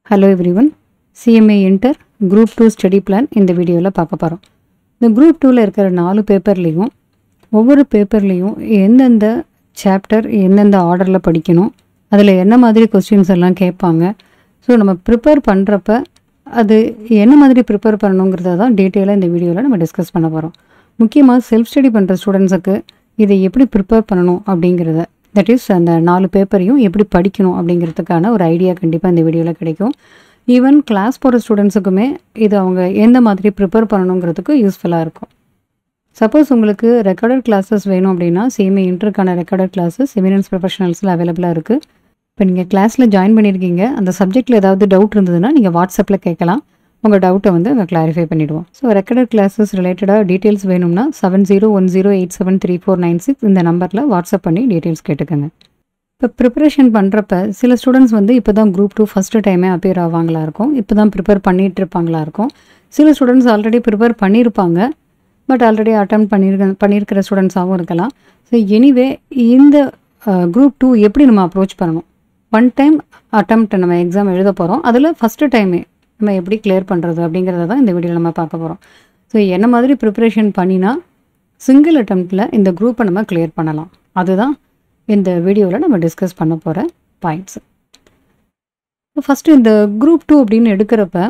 hello everyone CMA inter group two study plan இந்த வீடியோவில் பார்க்க போகிறோம் இந்த குரூப் டூவில் இருக்கிற நாலு பேப்பர்லேயும் ஒவ்வொரு பேப்பர்லேயும் எந்தெந்த சாப்டர் எந்தெந்த ஆர்டரில் படிக்கணும் அதில் என்ன மாதிரி கொஸ்டின்ஸ் எல்லாம் கேட்பாங்க ஸோ நம்ம ப்ரிப்பேர் பண்ணுறப்ப அது என்ன மாதிரி ப்ரிப்பேர் பண்ணணுங்கிறத தான் டீட்டெயிலாக இந்த வீடியோவில் நம்ம டிஸ்கஸ் பண்ண போகிறோம் முக்கியமாக செல்ஃப் ஸ்டடி பண்ணுற ஸ்டூடெண்ட்ஸுக்கு இதை எப்படி ப்ரிப்பேர் பண்ணணும் அப்படிங்கிறத தட் இஸ் அந்த நாலு பேப்பரையும் எப்படி படிக்கணும் அப்படிங்கிறதுக்கான ஒரு ஐடியா கண்டிப்பாக இந்த வீடியோவில் கிடைக்கும் ஈவன் கிளாஸ் போகிற ஸ்டூடெண்ட்ஸுக்குமே இது அவங்க எந்த மாதிரி ப்ரிப்பேர் பண்ணணுங்கிறதுக்கு யூஸ்ஃபுல்லாக இருக்கும் சப்போஸ் உங்களுக்கு ரெக்கார்டட் கிளாஸஸ் வேணும் அப்படின்னா சிஎம்ஏ இன்டருக்கான ரெக்கார்டட் கிளாஸஸ் எமினன்ஸ் ப்ரொஃபஷனல்ஸில் அவைலபிளாக இருக்குது இப்போ நீங்கள் கிளாஸில் ஜாயின் பண்ணியிருக்கீங்க அந்த சப்ஜெக்ட்டில் ஏதாவது டவுட் இருந்ததுன்னா நீங்கள் வாட்ஸ்அப்பில் கேட்கலாம் உங்கள் டவுட்டை வந்து அங்கே கிளாரிஃபை பண்ணிவிடுவோம் ஸோ ரெக்கார்டட் கிளாஸஸ் ரிலேட்டடாக டீட்டெயில்ஸ் வேணும்னா seven zero one zero eight seven three four nine six இந்த நம்பரில் வாட்ஸ்அப் பண்ணி டீட்டெயில்ஸ் கேட்டுக்கோங்க இப்போ ப்ரிப்பரேஷன் பண்ணுறப்ப சில ஸ்டூடெண்ட்ஸ் வந்து இப்போ தான் குரூப் டூ ஃபஸ்ட்டு டைமே அப்பியர் ஆவாங்களா இருக்கும் இப்போ தான் ப்ரிப்பேர் பண்ணிகிட்டு இருப்பாங்களா இருக்கும் சில ஸ்டூடெண்ட்ஸ் ஆல்ரெடி ப்ரிப்பேர் பண்ணியிருப்பாங்க பட் ஆல்ரெடி அட்டம் பண்ணியிருக்க பண்ணியிருக்கிற ஸ்டூடெண்ட்ஸாகவும் இருக்கலாம் ஸோ எனிவே இந்த குரூப் டூ எப்படி நம்ம அப்ரோச் பண்ணணும் ஒன் டைம் அட்டம்ப்ட் நம்ம எக்ஸாம் எழுத போகிறோம் அதில் ஃபஸ்ட்டு டைமே நம்ம எப்படி கிளியர் பண்ணுறது அப்படிங்கிறத தான் இந்த வீடியோவில் நம்ம பார்க்க போகிறோம் ஸோ என்ன மாதிரி ப்ரிப்பரேஷன் பண்ணினா சிங்கிள் அட்டம்ப்டில் இந்த குரூப்பை நம்ம கிளியர் பண்ணலாம் அதுதான் இந்த வீடியோவில் நம்ம டிஸ்கஸ் பண்ண போகிற பாயிண்ட்ஸ் ஃபஸ்ட்டு இந்த குரூப் டூ அப்படின்னு எடுக்கிறப்ப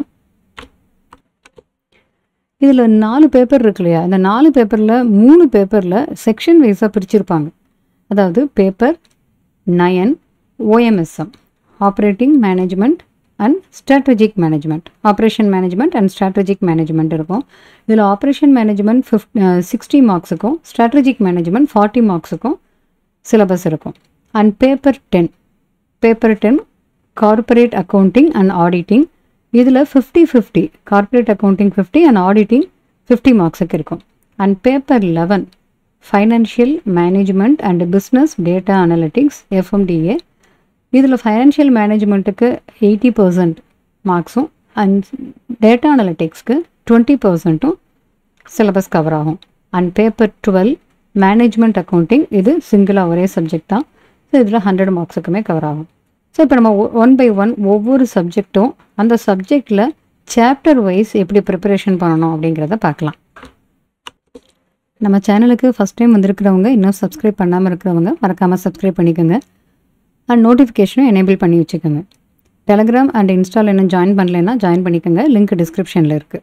இதில் நாலு பேப்பர் இருக்கு இல்லையா இந்த நாலு பேப்பரில் மூணு பேப்பரில் செக்ஷன் வைஸாக பிரிச்சிருப்பாங்க அதாவது paper nine OMSM operating management and strategic management operation management and strategic management இருக்கும் இதில் ஆப்ரேஷன் மேனேஜ்மெண்ட் ஃபிஃப்ட் சிக்ஸ்டி மார்க்ஸுக்கும் ஸ்ட்ராட்டஜிக் மேனேஜ்மெண்ட் ஃபார்ட்டி மார்க்ஸுக்கும் சிலபஸ் இருக்கும் and paper ten paper ten corporate accounting and auditing இதில் fifty fifty corporate accounting fifty and auditing fifty மார்க்ஸுக்கு இருக்கும் and paper eleven financial management and business data analytics FMDA இதில் financial மேனேஜ்மெண்ட்டுக்கு eighty percent மார்க்ஸும் and data அனலிட்டிக்ஸ்க்கு twenty பர்சன்ட்டும் syllabus cover ஆகும் and paper twelve management accounting இது சிங்கிளாக ஒரே சப்ஜெக்ட் தான் ஸோ இதில் ஹண்ட்ரட் மார்க்ஸுக்குமே கவர் ஆகும் ஸோ இப்போ நம்ம ஒன் பை ஒன் ஒவ்வொரு சப்ஜெக்ட்டும் அந்த சப்ஜெக்டில் சாப்டர் வைஸ் எப்படி ப்ரிப்பரேஷன் பண்ணணும் அப்படிங்கிறத பார்க்கலாம் நம்ம சேனலுக்கு ஃபஸ்ட் டைம் வந்திருக்கிறவங்க இன்னும் சப்ஸ்கிரைப் பண்ணாமல் இருக்கிறவங்க மறக்காமல் சப்ஸ்கிரைப் பண்ணிக்கோங்க அண்ட் நோட்டிஃபிகேஷனும் எனேபிள் பண்ணி வச்சுக்கோங்க டெலகிராம் அண்ட் இன்ஸ்டால் இன்னும் ஜாயின் பண்ணலைன்னா ஜாயின் பண்ணிக்கோங்க லிங்க் டிஸ்கிரிப்ஷனில் இருக்குது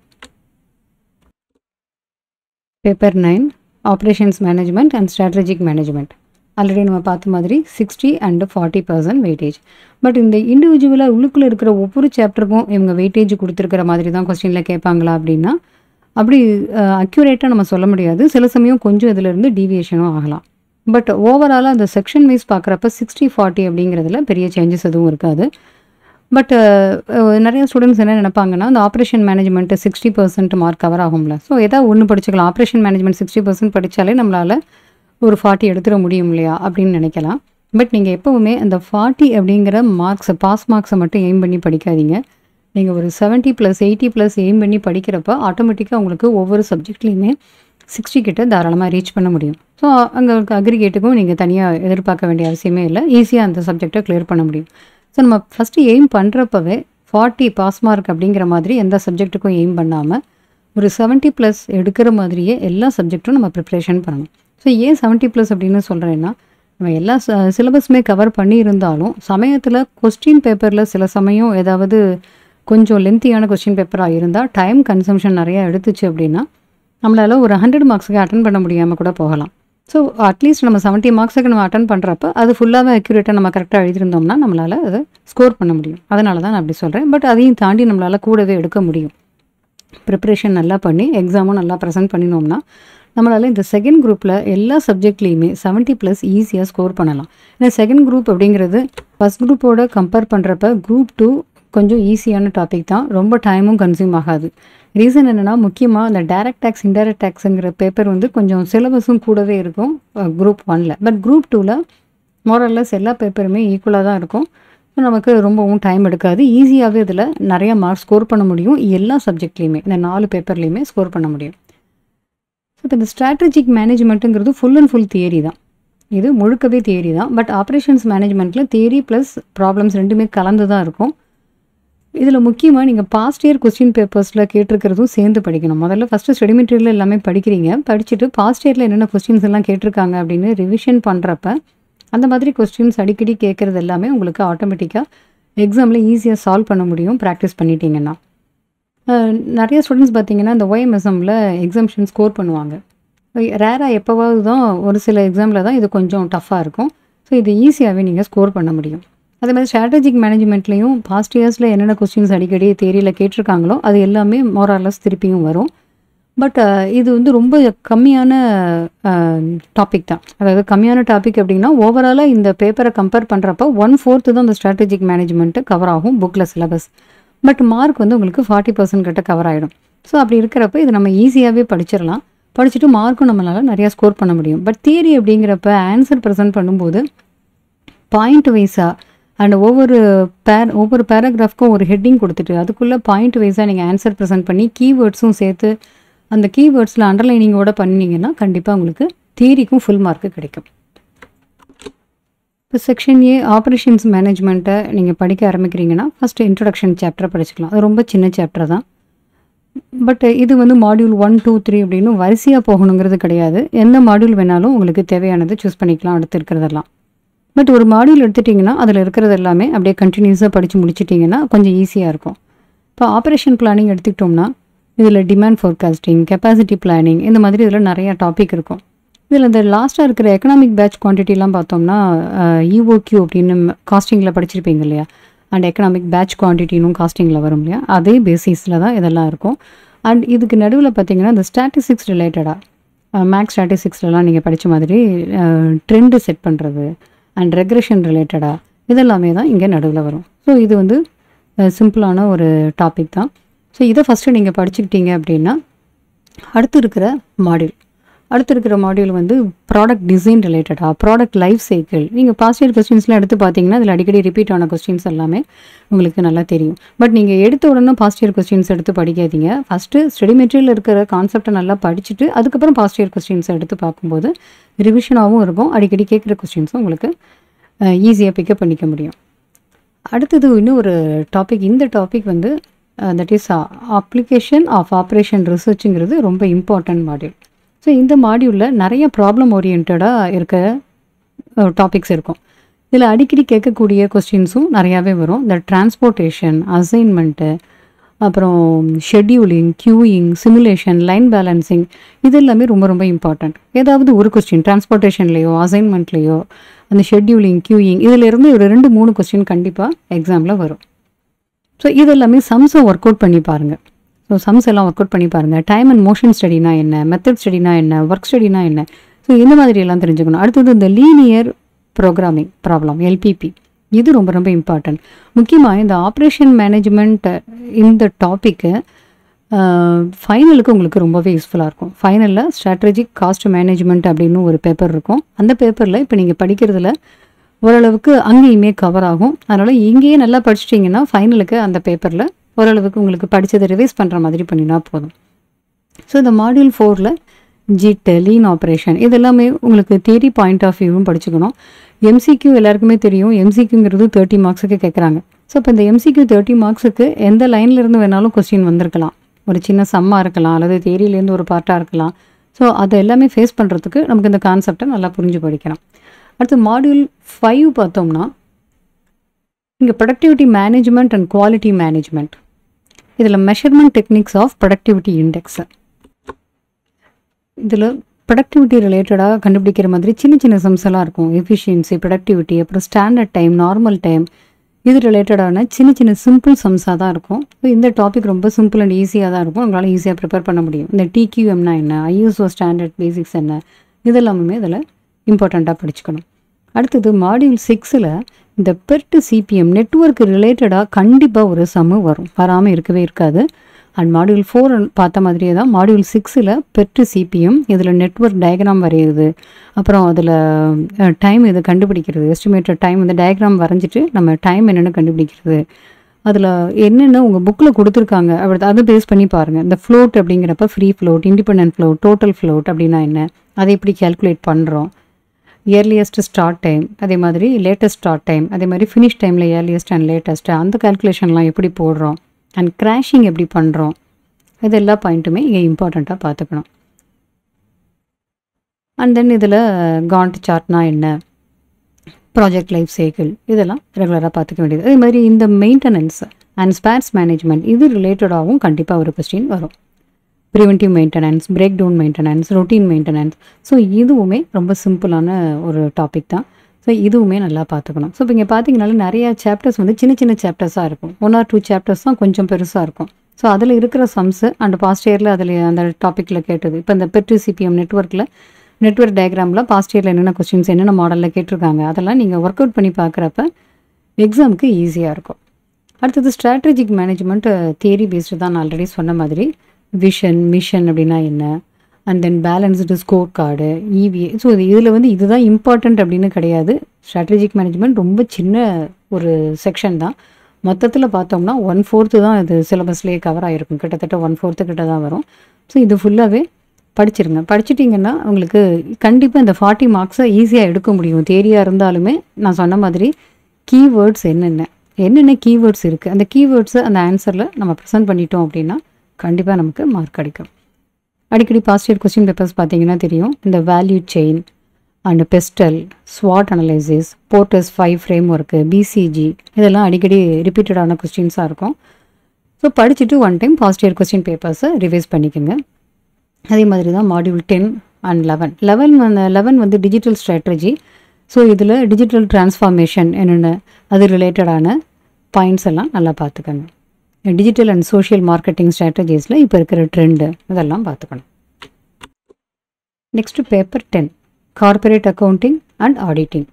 paper nine operations management and strategic management already நம்ம பார்த்த மாதிரி sixty and forty percent weightage but இந்த இண்டிவிஜுவலாக உள்ளுக்குள்ளே இருக்கிற ஒவ்வொரு சாப்டருக்கும் இவங்க வெயிட்டேஜ் கொடுத்துருக்கிற மாதிரி தான் கொஸ்டினில் கேட்பாங்களா அப்படின்னா அப்படி அக்யூரேட்டாக நம்ம சொல்ல முடியாது சில சமயம் கொஞ்சம் இதிலிருந்து டீவியேஷனும் ஆகலாம் பட் ஓவராலாக அந்த செக்ஷன் வைஸ் பார்க்குறப்ப சிக்ஸ்டி ஃபார்ட்டி அப்படிங்கிறதுல பெரிய சேஞ்சஸ் எதுவும் இருக்காது பட் நிறைய ஸ்டூடெண்ட்ஸ் என்ன நினைப்பாங்கன்னா அந்த operation management sixty percent mark cover ஆகும்ல ஸோ ஏதாவது ஒன்று படிச்சுக்கலாம் ஆப்ரேஷன் மேனேஜ்மெண்ட் சிக்ஸ்டி பர்சன்ட் படித்தாலே நம்மளால் ஒரு ஃபார்ட்டி எடுத்துட முடியும் இல்லையா அப்படின்னு நினைக்கலாம் பட் நீங்கள் எப்போவுமே அந்த ஃபார்ட்டி அப்படிங்கிற மார்க்ஸை பாஸ் மார்க்ஸை மட்டும் எய்ம் பண்ணி படிக்காதீங்க நீங்கள் ஒரு seventy plus eighty plus aim பண்ணி படிக்கிறப்ப ஆட்டோமேட்டிக்காக உங்களுக்கு ஒவ்வொரு சப்ஜெக்ட்லேயுமே சிக்ஸ்டி கிட்ட தாராளமாக ரீச் பண்ண முடியும் ஸோ அங்கே அக்ரிகேட்டுக்கும் நீங்கள் தனியாக எதிர்பார்க்க வேண்டிய அவசியமே இல்லை ஈஸியாக அந்த சப்ஜெக்டை கிளியர் பண்ண முடியும் ஸோ நம்ம ஃபஸ்ட்டு எய்ம் பண்ணுறப்பவே ஃபார்ட்டி பாஸ் மார்க் அப்படிங்கிற மாதிரி எந்த சப்ஜெக்ட்டுக்கும் எய்ம் பண்ணாமல் ஒரு செவன்ட்டி ப்ளஸ் எடுக்கிற மாதிரியே எல்லா சப்ஜெக்ட்டும் நம்ம ப்ரிப்ரேஷன் பண்ணணும் ஸோ ஏன் செவன்ட்டி ப்ளஸ் அப்படின்னு சொல்கிறேன்னா நம்ம எல்லா சிலபஸுமே கவர் பண்ணியிருந்தாலும் சமயத்தில் கொஸ்டின் பேப்பரில் சில சமயம் ஏதாவது கொஞ்சம் லென்த்தியான கொஸ்டின் பேப்பராக இருந்தால் டைம் கன்சம்ஷன் நிறையா எடுத்துச்சு அப்படின்னா நம்மளால் ஒரு ஹண்ட்ரட் மார்க்ஸுக்கு அட்டன் பண்ண முடியாமல் கூட போகலாம் ஸோ அட்லீஸ்ட் நம்ம செவன்ட்டி மார்க்ஸுக்கு நம்ம அட்டன் பண்ணுறப்ப அது ஃபுல்லாகவே அக்யூரேட்டாக நம்ம கரெக்டாக எழுதியிருந்தோம்னா நம்மளால் அதை ஸ்கோர் பண்ண முடியும் அதனால தான் நான் அப்படி சொல்கிறேன் பட் அதையும் தாண்டி நம்மளால் கூடவே எடுக்க முடியும் ப்ரிப்ரேஷன் நல்லா பண்ணி எக்ஸாமும் நல்லா ப்ரெசென்ட் பண்ணினோம்னா நம்மளால் இந்த செகண்ட் குரூப்பில் எல்லா சப்ஜெக்ட்லேயுமே செவன்ட்டி ப்ளஸ் ஈஸியாக ஸ்கோர் பண்ணலாம் ஏன்னா செகண்ட் குரூப் அப்படிங்கிறது ஃபஸ்ட் குரூப்போட கம்பேர் பண்ணுறப்ப குரூப் டூ கொஞ்சம் ஈஸியான டாபிக் தான் ரொம்ப டைமும் கன்சியூம் ஆகாது ரீசன் என்னென்னா முக்கியமாக அந்த டைரக்ட் டேக்ஸ் இன்டைரக்ட் டேக்ஸுங்கிற பேப்பர் வந்து கொஞ்சம் சிலபஸும் கூடவே இருக்கும் குரூப் ஒனில் பட் குரூப் டூவில் மோரல்லஸ் எல்லா பேப்பருமே ஈக்குவலாக தான் இருக்கும் நமக்கு ரொம்பவும் டைம் எடுக்காது ஈஸியாகவே இதில் நிறைய மார்க் ஸ்கோர் பண்ண முடியும் எல்லா சப்ஜெக்ட்லேயுமே இந்த நாலு பேப்பர்லேயுமே ஸ்கோர் பண்ண முடியும் ஸோ இப்போ இந்த ஸ்ட்ராட்டஜிக் மேனேஜ்மெண்ட்டுங்கிறது ஃபுல் அண்ட் ஃபுல் தியரி தான் இது முழுக்கவே தியரி தான் பட் ஆப்ரேஷன்ஸ் மேனேஜ்மெண்ட்டில் தியரி ப்ளஸ் ப்ராப்ளம்ஸ் ரெண்டுமே கலந்து தான் இருக்கும் இதில் முக்கியமாக நீங்கள் பாஸ்ட் இயர் கொஸ்டின் பேப்பர்ஸில் கேட்டிருக்கிறதும் சேர்ந்து படிக்கணும் முதல்ல ஃபஸ்ட்டு ஸ்டடி மெட்டீரியல் எல்லாமே படிக்கிறீங்க படிச்சுட்டு பாஸ்ட் இயரில் என்னென்ன கொஸ்டின்ஸ் எல்லாம் கேட்டிருக்காங்க அப்படின்னு ரிவிஷன் பண்ணுறப்ப அந்த மாதிரி கொஸ்டின்ஸ் அடிக்கடி கேட்குறது எல்லாமே உங்களுக்கு ஆட்டோமேட்டிக்காக எக்ஸாமில் ஈஸியாக சால்வ் பண்ண முடியும் ப்ராக்டிஸ் பண்ணிட்டீங்கன்னா அஹ், நிறைய ஸ்டூடெண்ட்ஸ் பார்த்தீங்கன்னா இந்த ஒய்எம்எஸ்எம்மில் எக்ஸாம்ஷன் ஸ்கோர் பண்ணுவாங்க ரேராக எப்போவாவது தான் ஒரு சில எக்ஸாமில் தான் இது கொஞ்சம் டஃப்பாக இருக்கும் ஸோ இது ஈஸியாகவே நீங்கள் ஸ்கோர் பண்ண முடியும் அதே மாதிரி ஸ்ட்ராட்டஜிக் மேனேஜ்மெண்ட்லேயும் பாஸ்ட் இயர்ஸில் என்னென்ன கொஸ்டின்ஸ் அடிக்கடி தேரியில் கேட்டிருக்காங்களோ அது எல்லாமே மோரார்லஸ் திருப்பியும் வரும் பட் இது வந்து ரொம்ப கம்மியான டாபிக் தான் அதாவது கம்மியான டாபிக் அப்படின்னா ஓவராலாக இந்த பேப்பரை கம்பேர் பண்ணுறப்ப ஒன் ஃபோர்த்து தான் இந்த ஸ்ட்ராட்டஜிக் மேனேஜ்மெண்ட்டு கவர் ஆகும் புக்கில் சிலபஸ் பட் மார்க் வந்து உங்களுக்கு ஃபார்ட்டி பர்சன்ட் கிட்ட கவர் ஆகிடும் ஸோ அப்படி இருக்கிறப்ப இது நம்ம ஈஸியாகவே படிச்சிடலாம் படிச்சுட்டு மார்க்கும் நம்மளால் நிறையா ஸ்கோர் பண்ண முடியும் பட் தியரி அப்படிங்கிறப்ப ஆன்சர் ப்ரெசென்ட் பண்ணும்போது பாயிண்ட் வைஸாக அண்ட் ஒவ்வொரு பேர் ஒவ்வொரு பேராகிராஃப்க்கும் ஒரு ஹெட்டிங் கொடுத்துட்டு அதுக்குள்ளே பாயிண்ட் வைஸாக நீங்கள் ஆன்சர் ப்ரெசென்ட் பண்ணி கீவேர்ட்ஸும் சேர்த்து அந்த கீவேர்ட்ஸில் அண்டர்லைனிங்கோட பண்ணீங்கன்னா கண்டிப்பாக உங்களுக்கு தியரிக்கும் ஃபுல் மார்க்கு கிடைக்கும் இப்போ செக்ஷன் ஏ ஆப்ரேஷன்ஸ் மேனேஜ்மெண்ட்டை நீங்கள் படிக்க ஆரம்பிக்கிறீங்கன்னா ஃபஸ்ட்டு இன்ட்ரடக்ஷன் சாப்டரை படிச்சுக்கலாம் அது ரொம்ப சின்ன சாப்டர் தான் பட் இது வந்து மாடியூல் ஒன் டூ த்ரீ அப்படின்னு வரிசையாக போகணுங்கிறது கிடையாது எந்த மாடியூல் வேணாலும் உங்களுக்கு தேவையானது சூஸ் பண்ணிக்கலாம் அடுத்து இருக்கிறதெல்லாம் பட் ஒரு மாடியூல் எடுத்துட்டிங்கன்னா அதில் இருக்கிறது எல்லாமே அப்படியே கண்டினியூஸாக படித்து முடிச்சிட்டிங்கன்னா கொஞ்சம் ஈஸியாக இருக்கும் இப்போ ஆப்ரேஷன் பிளானிங் எடுத்துக்கிட்டோம்னா இதில் டிமாண்ட் ஃபோர்காஸ்டிங் கெப்பாசிட்டி பிளானிங் இந்த மாதிரி இதில் நிறையா டாபிக் இருக்கும் இதில் இந்த லாஸ்ட்டாக இருக்கிற எக்கனாமிக் பேட்ச் குவான்டிட்டிலாம் பார்த்தோம்னா இஓக்யூ அப்படின்னு காஸ்டிங்கில் படிச்சிருப்பீங்க இல்லையா அண்ட் எக்கனாமிக் பேட்ச் குவான்டிட்டினும் காஸ்டிங்கில் வரும் இல்லையா அதே பேசிஸில் தான் இதெல்லாம் இருக்கும் அண்ட் இதுக்கு நடுவில் பார்த்தீங்கன்னா இந்த ஸ்டாட்டிஸ்டிக்ஸ் ரிலேட்டடாக மேக்ஸ் ஸ்டாட்டிஸ்டிக்ஸ்லலாம் நீங்கள் படித்த மாதிரி ட்ரெண்டு செட் பண்ணுறது அண்ட் ரெக்ரெஷன் ரிலேட்டடாக இதெல்லாமே தான் இங்கே நடுவில் வரும் ஸோ இது வந்து சிம்பிளான ஒரு டாபிக் தான் ஸோ இதை ஃபஸ்ட்டு நீங்கள் படிச்சுக்கிட்டீங்க அப்படின்னா அடுத்து இருக்கிற மாடியூல் அடுத்து இருக்கிற மாடியூல் வந்து ப்ராடக்ட் டிசைன் ரிலேட்டடாக ப்ராடக்ட் லைஃப் சைக்கிள் நீங்கள் பாஸ்ட் இயர் கொஸ்டின்ஸ்லாம் எடுத்து பார்த்தீங்கன்னா அதில் அடிக்கடி ரிப்பீட் ஆன கொஸ்டின்ஸ் எல்லாமே உங்களுக்கு நல்லா தெரியும் பட் நீங்கள் எடுத்த உடனே பாஸ்ட் இயர் கொஸ்டின்ஸ் எடுத்து படிக்காதீங்க ஃபஸ்ட்டு ஸ்டடி மெட்டீரியல் இருக்கிற கான்செப்டை நல்லா படிச்சுட்டு அதுக்கப்புறம் பாஸ்ட் இயர் கொஸ்டின்ஸ் எடுத்து பார்க்கும்போது ரிவிஷனாகவும் இருக்கும் அடிக்கடி கேட்குற கொஸ்டின்ஸும் உங்களுக்கு ஈஸியாக பிக்கப் பண்ணிக்க முடியும் அடுத்தது இன்னும் ஒரு டாபிக் இந்த டாபிக் வந்து that is application of operation ரிசர்ச்சுங்கிறது ரொம்ப இம்பார்ட்டன்ட் மாடியூல் ஸோ இந்த மாடியூலில் நிறைய ப்ராப்ளம் ஓரியன்டாக இருக்க டாபிக்ஸ் இருக்கும் இதில் அடிக்கடி கேட்கக்கூடிய கொஸ்டின்ஸும் நிறையாவே வரும் இந்த டிரான்ஸ்போர்ட்டேஷன் அசைன்மெண்ட்டு அப்புறம் scheduling queuing simulation line balancing இது எல்லாமே ரொம்ப ரொம்ப இம்பார்ட்டண்ட் ஏதாவது ஒரு கொஸ்டின் டிரான்ஸ்போர்ட்டேஷன்லேயோ அசைன்மெண்ட்லேயோ அந்த ஷெட்யூலிங் கியூயிங் இதில் இருந்து ஒரு ரெண்டு மூணு கொஸ்டின் கண்டிப்பாக எக்ஸாமில் வரும் ஸோ இது எல்லாமே சம்ஸை ஒர்க் அவுட் பண்ணி பாருங்கள் ஸோ சம்ஸ் எல்லாம் ஒர்க் அவுட் பண்ணி பாருங்கள் டைம் அண்ட் மோஷன் ஸ்டடினா என்ன மெத்தட் ஸ்டடினா என்ன ஒர்க் ஸ்டடினா என்ன ஸோ இந்த மாதிரி எல்லாம் தெரிஞ்சுக்கணும் அடுத்தது இந்த லீனியர் ப்ரோக்ராமிங் ப்ராப்ளம் எல்பிபி இது ரொம்ப ரொம்ப இம்பார்ட்டன்ட் முக்கியமாக இந்த ஆப்ரேஷன் மேனேஜ்மெண்ட் இந்த டாப்பிக்கு ஃபைனலுக்கு உங்களுக்கு ரொம்பவே யூஸ்ஃபுல்லாக இருக்கும் ஃபைனலில் ஸ்ட்ராட்டஜிக் காஸ்ட் மேனேஜ்மெண்ட் அப்படின்னு ஒரு பேப்பர் இருக்கும் அந்த பேப்பரில் இப்போ நீங்கள் படிக்கிறதுல ஓரளவுக்கு அங்கேயுமே கவர் ஆகும் அதனால் இங்கேயே நல்லா படிச்சிட்டிங்கன்னா ஃபைனலுக்கு அந்த பேப்பரில் ஓரளவுக்கு உங்களுக்கு படித்ததை ரிவைஸ் பண்ணுற மாதிரி பண்ணினா போதும் ஸோ இந்த மாடியூல் ஃபோரில் ஜிட் லீன் ஆப்ரேஷன் இது எல்லாமே உங்களுக்கு தியரி பாயிண்ட் ஆஃப் வியூவும் படிச்சுக்கணும் எம்சிக்யூ எல்லாருக்குமே தெரியும் எம்சிக்யூங்கிறது தேர்ட்டி மார்க்ஸுக்கு கேட்குறாங்க ஸோ இப்போ இந்த எம்சிக்யூ தேர்ட்டி மார்க்ஸுக்கு எந்த லைன்ல இருந்து வேணாலும் கொஸ்டின் வந்திருக்கலாம் ஒரு சின்ன சம்மாக இருக்கலாம் அல்லது தேரியிலேருந்து ஒரு பார்ட்டாக இருக்கலாம் ஸோ அதை எல்லாமே ஃபேஸ் பண்ணுறதுக்கு நமக்கு இந்த கான்செப்டை நல்லா புரிஞ்சு படிக்கணும் அடுத்து மாடியூல் ஃபைவ் பார்த்தோம்னா இங்கே productivity management and quality management இதில் measurement techniques of productivity index இதில் ப்ரொடக்டிவிட்டி ரிலேட்டடாக கண்டுபிடிக்கிற மாதிரி சின்ன சின்ன சம்ஸ் எல்லாம் இருக்கும் எஃபிஷியன்சி ப்ரொடக்டிவிட்டி அப்புறம் ஸ்டாண்டர்ட் டைம் நார்மல் டைம் இது ரிலேட்டடான சின்ன சின்ன சிம்பிள் சம்ஸாக தான் இருக்கும் ஸோ இந்த டாபிக் ரொம்ப சிம்பிள் அண்ட் ஈஸியாக தான் இருக்கும் உங்களால் ஈஸியாக ப்ரிப்பேர் பண்ண முடியும் இந்த டிக்யூஎம்னா என்ன ஐஎஸ்ஓ ஸ்டாண்டர்ட் பேசிக்ஸ் என்ன இதெல்லாமே இதில் இம்பார்ட்டண்ட்டாக படிச்சுக்கணும் அடுத்தது மாடியூல் சிக்ஸில் இந்த பெர்ட் சிபிஎம் நெட்ஒர்க் ரிலேட்டடாக கண்டிப்பாக ஒரு சம்மு வரும் வராமல் இருக்கவே இருக்காது அண்ட் மாடியூல் ஃபோர் பார்த்த மாதிரியே தான் மாடியூல் சிக்ஸில் பெர்ட் சிபிஎம் இதில் நெட்ஒர்க் டயக்ராம் வரைகிறது அப்புறம் அதில் டைம் இதை கண்டுபிடிக்கிறது எஸ்டிமேட்டட் டைம் இந்த டயக்ராம் வரைஞ்சிட்டு நம்ம டைம் என்னென்னு கண்டுபிடிக்கிறது அதில் என்னென்ன உங்கள் புக்கில் கொடுத்துருக்காங்க அப்படி அதை பேஸ் பண்ணி பாருங்கள் இந்த ஃப்ளோட் அப்படிங்கிறப்ப free float independent float total float அப்படின்னா என்ன அதை எப்படி கேல்குலேட் பண்ணுறோம் இயர்லியஸ்ட் ஸ்டார்ட் டைம் அதே மாதிரி லேட்டஸ்ட் ஸ்டார்ட் டைம் அதே மாதிரி ஃபினிஷ் டைமில் இயர்லியஸ்ட் அண்ட் லேட்டஸ்ட் அந்த கால்குலேஷன்லாம் எப்படி போடுறோம் அண்ட் கிராஷிங் எப்படி பண்ணுறோம் இது எல்லா பாயிண்ட்டுமே இங்கே இம்பார்ட்டண்ட்டாக பார்த்துக்கணும் அண்ட் தென் இதில் காண்ட் சார்ட்னா என்ன ப்ராஜெக்ட் லைஃப் சைக்கிள் இதெல்லாம் ரெகுலராக பார்த்துக்க வேண்டியது அதே மாதிரி இந்த மெயின்டெனன்ஸ் அண்ட் ஸ்பேர்ஸ் மேனேஜ்மெண்ட் இது ரிலேட்டடாகவும் கண்டிப்பாக ஒரு கொஸ்டின் வரும் preventive maintenance break down maintenance routine maintenance so இதுவுமே ரொம்ப சிம்பிளான ஒரு டாபிக் தான் ஸோ இதுவுமே நல்லா பார்த்துக்கணும் ஸோ இப்போ இங்கே பார்த்தீங்கனால நிறைய சாப்டர்ஸ் வந்து சின்ன சின்ன சாப்டர்ஸாக இருக்கும் ஒன் ஆர் டூ சாப்டர்ஸ் தான் கொஞ்சம் பெருசாக இருக்கும் ஸோ அதில் இருக்கிற சம்ஸு அண்ட் பாஸ்ட் இயரில் அதில் அந்த டாப்பிக்கில் கேட்டது இப்போ இந்த பெட்ரி சிபிஎம் நெட்ஒர்க்கில் நெட்ஒர்க் டயக்ராமில் பாஸ்ட் இயரில் என்னென்ன கொஸ்டின்ஸ் என்னென்ன மாடலில் கேட்டிருக்காங்க அதெல்லாம் நீங்கள் ஒர்க் அவுட் பண்ணி பார்க்குறப்ப எக்ஸாமுக்கு ஈஸியாக இருக்கும் அடுத்தது ஸ்ட்ராட்டஜிக் மேனேஜ்மெண்ட் தியரி பேஸ்டு தான் நான் ஆல்ரெடி சொன்ன மாதிரி விஷன் மிஷன் அப்படின்னா என்ன and then balanced score card EVA so இது இதில் வந்து இதுதான் இம்பார்ட்டண்ட் அப்படின்னு கிடையாது ஸ்ட்ராட்டஜிக் மேனேஜ்மெண்ட் ரொம்ப சின்ன ஒரு செக்ஷன் தான் மொத்தத்தில் பார்த்தோம்னா ஒன் ஃபோர்த்து தான் இது சிலபஸ்லேயே கவர் ஆகிருக்கும் கிட்டத்தட்ட ஒன் ஃபோர்த்து கிட்ட தான் வரும் ஸோ இது ஃபுல்லாகவே படிச்சிருங்க படிச்சிட்டிங்கன்னா உங்களுக்கு கண்டிப்பாக இந்த ஃபார்ட்டி மார்க்ஸை ஈஸியாக எடுக்க முடியும் தேரியாக இருந்தாலுமே நான் சொன்ன மாதிரி கீவேர்ட்ஸ் என்னென்ன என்னென்ன கீவேர்ட்ஸ் இருக்குது அந்த கீவேர்ட்ஸை அந்த ஆன்சரில் நம்ம ப்ரெசென்ட் பண்ணிட்டோம் அப்படின்னா கண்டிப்பாக நமக்கு மார்க் கிடைக்கும் அடிக்கடி பாஸ்ட் இயர் கொஸ்டின் பேப்பர்ஸ் பார்த்தீங்கன்னா தெரியும் இந்த வேல்யூ செயின் அண்ட் பெஸ்டல் ஸ்வாட் analysis Porter's five framework BCG இதெல்லாம் அடிக்கடி ரிப்பீட்டடான கொஸ்டின்ஸாக இருக்கும் ஸோ படிச்சுட்டு one time past year question பேப்பர்ஸை ரிவைஸ் பண்ணிக்கோங்க அதே மாதிரி தான் module ten and eleven eleven வந்து லெவன் வந்து டிஜிட்டல் ஸ்ட்ராட்டஜி ஸோ இதில் டிஜிட்டல் டிரான்ஸ்ஃபார்மேஷன் என்னென்ன அது ரிலேட்டடான பாயிண்ட்ஸ் எல்லாம் நல்லா பார்த்துக்கோங்க டிஜிட்டல் அண்ட் சோஷியல் மார்க்கெட்டிங் ஸ்ட்ராட்டஜிஸில் இப்போ இருக்கிற ட்ரெண்டு இதெல்லாம் பார்த்துக்கணும் next paper ten corporate accounting and auditing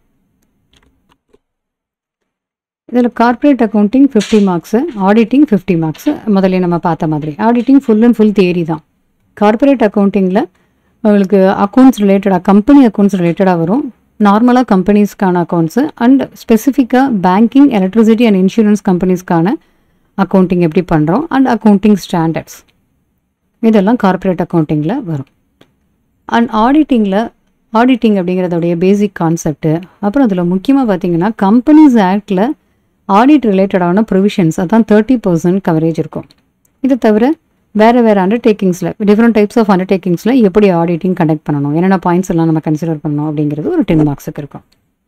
இதில் corporate accounting fifty marks auditing fifty marks முதல்ல நம்ம பார்த்த மாதிரி auditing full and full theory தான் கார்ப்பரேட் அக்கௌண்டிங்கில் உங்களுக்கு அக்கௌண்ட்ஸ் ரிலேட்டடாக கம்பெனி அக்கௌண்ட்ஸ் ரிலேட்டடாக வரும் நார்மலாக கம்பெனிஸ்க்கான அக்கௌண்ட்ஸு அண்ட் ஸ்பெசிஃபிக்காக பேங்கிங் எலக்ட்ரிசிட்டி அண்ட் இன்சூரன்ஸ் கம்பெனிஸ்க்கான அக்கௌண்டிங் எப்படி பண்ணுறோம் அண்ட் அக்கௌண்டிங் ஸ்டாண்டர்ட்ஸ் இதெல்லாம் கார்ப்பரேட் அக்கௌண்டிங்கில் வரும் அண்ட் ஆடிட்டிங்கில் ஆடிட்டிங் அப்படிங்கிறதோடைய பேசிக் கான்செப்ட்டு அப்புறம் அதில் முக்கியமாக பார்த்தீங்கன்னா கம்பெனிஸ் ஆக்டில் ஆடிட் ரிலேட்டடான ப்ரொவிஷன்ஸ் அதான் தேர்ட்டி பர்சன்ட் கவரேஜ் இருக்கும் இதை தவிர வேறு வேறு அண்டர்டேக்கிங்ஸில் டிஃப்ரெண்ட் டைப்ஸ் ஆஃப் அண்டர்டேக்கிங்ஸில் எப்படி ஆடிட்டிங் கண்டக்ட் பண்ணணும் என்னென்ன பாயிண்ட்ஸ் எல்லாம் நம்ம கன்சிடர் பண்ணணும் அப்படிங்கிறது ஒரு டென் மார்க்ஸுக்கு இருக்கும்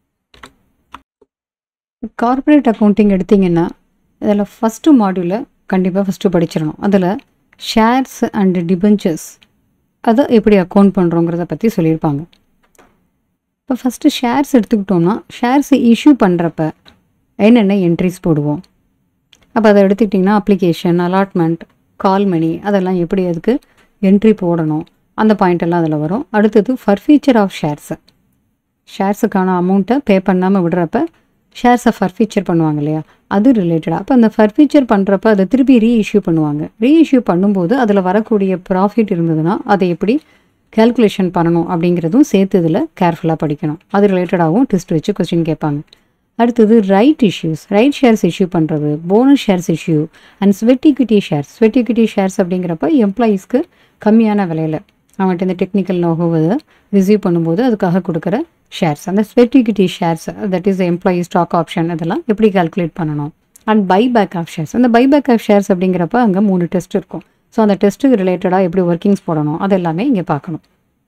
கார்ப்பரேட் அக்கௌண்டிங் எடுத்திங்கன்னா இதில் ஃபஸ்ட்டு மாடியூலில் கண்டிப்பாக ஃபஸ்ட்டு படிச்சிடணும் அதில் ஷேர்ஸ் அண்டு டிபெஞ்சர்ஸ் அதை எப்படி அக்கௌண்ட் பண்ணுறோங்கிறத பற்றி சொல்லியிருப்பாங்க இப்போ ஃபஸ்ட்டு ஷேர்ஸ் எடுத்துக்கிட்டோம்னா ஷேர்ஸ் இஷ்யூ பண்ணுறப்ப என்னென்ன என்ட்ரிஸ் போடுவோம் அப்போ அதை எடுத்துக்கிட்டிங்கன்னா அப்ளிகேஷன் அலாட்மெண்ட் கால் மணி அதெல்லாம் எப்படி அதுக்கு என்ட்ரி போடணும் அந்த பாயிண்ட் எல்லாம் அதில் வரும் அடுத்தது ஃபர்ஃபீச்சர் ஆஃப் ஷேர்ஸை ஷேர்ஸுக்கான அமௌண்ட்டை பே பண்ணாமல் விடுறப்ப ஷேர்ஸை ஃபர்ஃபீச்சர் பண்ணுவாங்க இல்லையா அது ரிலேட்டடாக அப்போ அந்த ஃபர்ஃபீச்சர் பண்ணுறப்ப அதை திருப்பி ரீஇஷ்யூ பண்ணுவாங்க ரீஇஷ்யூ பண்ணும்போது அதில் வரக்கூடிய ப்ராஃபிட் இருந்ததுன்னா அதை எப்படி கேல்குலேஷன் பண்ணணும் அப்படிங்கிறதும் சேர்த்து இதில் கேர்ஃபுல்லாக படிக்கணும் அது ரிலேட்டடாகவும் டெஸ்ட் வச்சு கொஸ்டின் கேட்பாங்க அடுத்தது right issues right shares issue பண்ணுறது bonus shares issue and sweat equity shares sweat equity shares அப்படிங்கிறப்ப எம்ப்ளாயீஸ்க்கு கம்மியான விலையில் அவங்கள்ட்ட இந்த டெக்னிக்கல் நோகவை ரிசீவ் பண்ணும்போது அதுக்காக கொடுக்குற ஷேர்ஸ் அந்த sweat equity shares that is employee stock option இதெல்லாம் எப்படி கால்குலேட் பண்ணணும் and buy back of shares அந்த பை பேக் ஆஃப் ஷேர்ஸ் அப்படிங்கிறப்ப அங்கே மூணு டெஸ்ட் இருக்கும் ஸோ அந்த டெஸ்ட்டுக்கு ரிலேட்டடாக எப்படி ஒர்க்கிங்ஸ் போடணும் அது எல்லாமே இங்கே பார்க்கணும்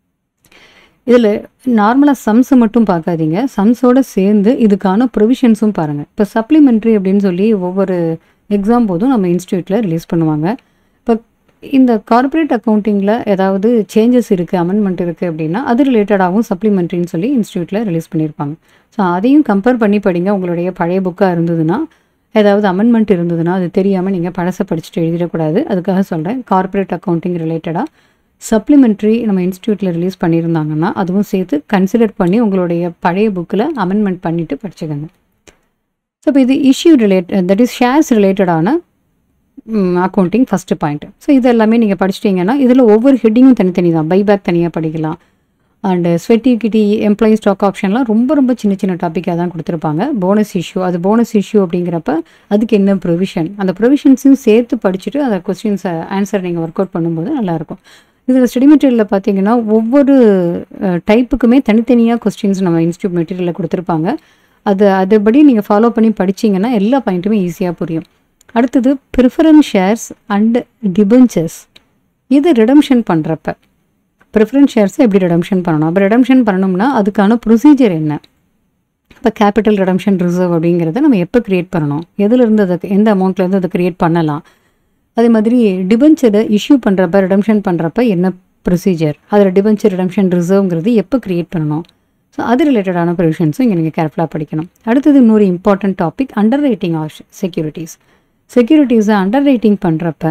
இதில் நார்மலாக சம்ஸை மட்டும் பார்க்காதீங்க சம்ஸோடு சேர்ந்து இதுக்கான ப்ரொவிஷன்ஸும் பாருங்கள் இப்போ சப்ளிமெண்ட்ரி அப்படின்னு சொல்லி ஒவ்வொரு எக்ஸாம் போதும் நம்ம இன்ஸ்டியூட்டில் ரிலீஸ் பண்ணுவாங்க இப்போ இந்த கார்ப்பரேட் அக்கௌண்டிங்கில் ஏதாவது சேஞ்சஸ் இருக்குது அமெண்ட்மெண்ட் இருக்குது அப்படின்னா அது ரிலேட்டடாகவும் சப்ளிமெண்ட்ரின்னு சொல்லி இன்ஸ்டியூட்டில் ரிலீஸ் பண்ணியிருப்பாங்க ஸோ அதையும் கம்பேர் பண்ணி படிங்க உங்களுடைய பழைய புக்காக இருந்ததுன்னா ஏதாவது அமெண்ட்மெண்ட் இருந்ததுன்னா அது தெரியாமல் நீங்கள் பழசை படிச்சுட்டு எழுதிடக்கூடாது அதுக்காக சொல்கிறேன் கார்ப்பரேட் அக்கௌண்டிங் ரிலேட்டடாக சப்ளிமெண்ட்ரி நம்ம இன்ஸ்டியூட்டில் ரிலீஸ் பண்ணியிருந்தாங்கன்னா அதுவும் சேர்த்து கன்சிடர் பண்ணி உங்களுடைய பழைய புக்கில் அமெண்ட்மெண்ட் பண்ணிவிட்டு படிச்சுக்கோங்க ஸோ இப்போ இது issue relate that is shares ரிலேட்டடான அக்கௌண்டிங் ஃபஸ்ட்டு பாயிண்ட் ஸோ இது எல்லாமே நீங்கள் படிச்சிட்டிங்கன்னா இதில் ஒவ்வொரு ஹெட்டிங்கும் தனித்தனி தான் பைபேக் தனியாக படிக்கலாம் அண்டு ஸ்வெட்டிகிட்டி எம்ப்ளாயி ஸ்டாக் ஆப்ஷன்லாம் ரொம்ப ரொம்ப சின்ன சின்ன டாப்பிக்காக தான் கொடுத்துருப்பாங்க போனஸ் இஷ்யூ அது போனஸ் இஷ்யூ அப்படிங்கிறப்ப அதுக்கு என்ன ப்ரொவிஷன் அந்த ப்ரொவிஷன்ஸையும் சேர்த்து படிச்சுட்டு அந்த கொஸ்டின்ஸை ஆன்சர் நீங்கள் ஒர்க் அவுட் பண்ணும்போது நல்லாயிருக்கும் இதில் ஸ்டடி மெட்டீரியலில் பார்த்தீங்கன்னா ஒவ்வொரு டைப்புக்குமே தனித்தனியாக கொஸ்டின்ஸ் நம்ம இன்ஸ்டியூட் மெட்டீரியலில் கொடுத்துருப்பாங்க அது அதுபடி நீங்கள் ஃபாலோ பண்ணி படிச்சீங்கன்னா எல்லா பாயிண்ட்டுமே ஈஸியாக புரியும் அடுத்தது ப்ரிஃபரன்ஸ் ஷேர்ஸ் அண்ட் டிபென்ச்சர்ஸ் இது ரிடம்ஷன் பண்ணுறப்ப ப்ரிஃபரன்ஸ் ஷேர்ஸை எப்படி ரிடம்ஷன் பண்ணணும் அப்போ ரிடம்ஷன் பண்ணணும்னா அதுக்கான ப்ரொசீஜர் என்ன இப்போ கேபிட்டல் ரிடம்ஷன் ரிசர்வ் அப்படிங்கிறத நம்ம எப்போ க்ரியேட் பண்ணணும் எதுலேருந்து அதை எந்த அமௌண்ட்லேருந்து அதை க்ரியேட் பண்ணலாம் அதே மாதிரி டிபென்ச்சரை இஷ்யூ பண்ணுறப்ப ரிடம்ஷன் பண்ணுறப்ப என்ன ப்ரொசீஜர் அதில் டிபென்ச்சர் ரிடம்ஷன் ரிசர்வ்ங்கிறது எப்போ க்ரியேட் பண்ணணும் ஸோ அது ரிலேட்டடான ப்ரொவிஷன்ஸும் இங்கே நீங்கள் கேர்ஃபுல்லாக படிக்கணும் அடுத்தது இன்னொரு important topic underwriting of securities செக்யூரிட்டிஸை அண்டர் ரைட்டிங் பண்ணுறப்ப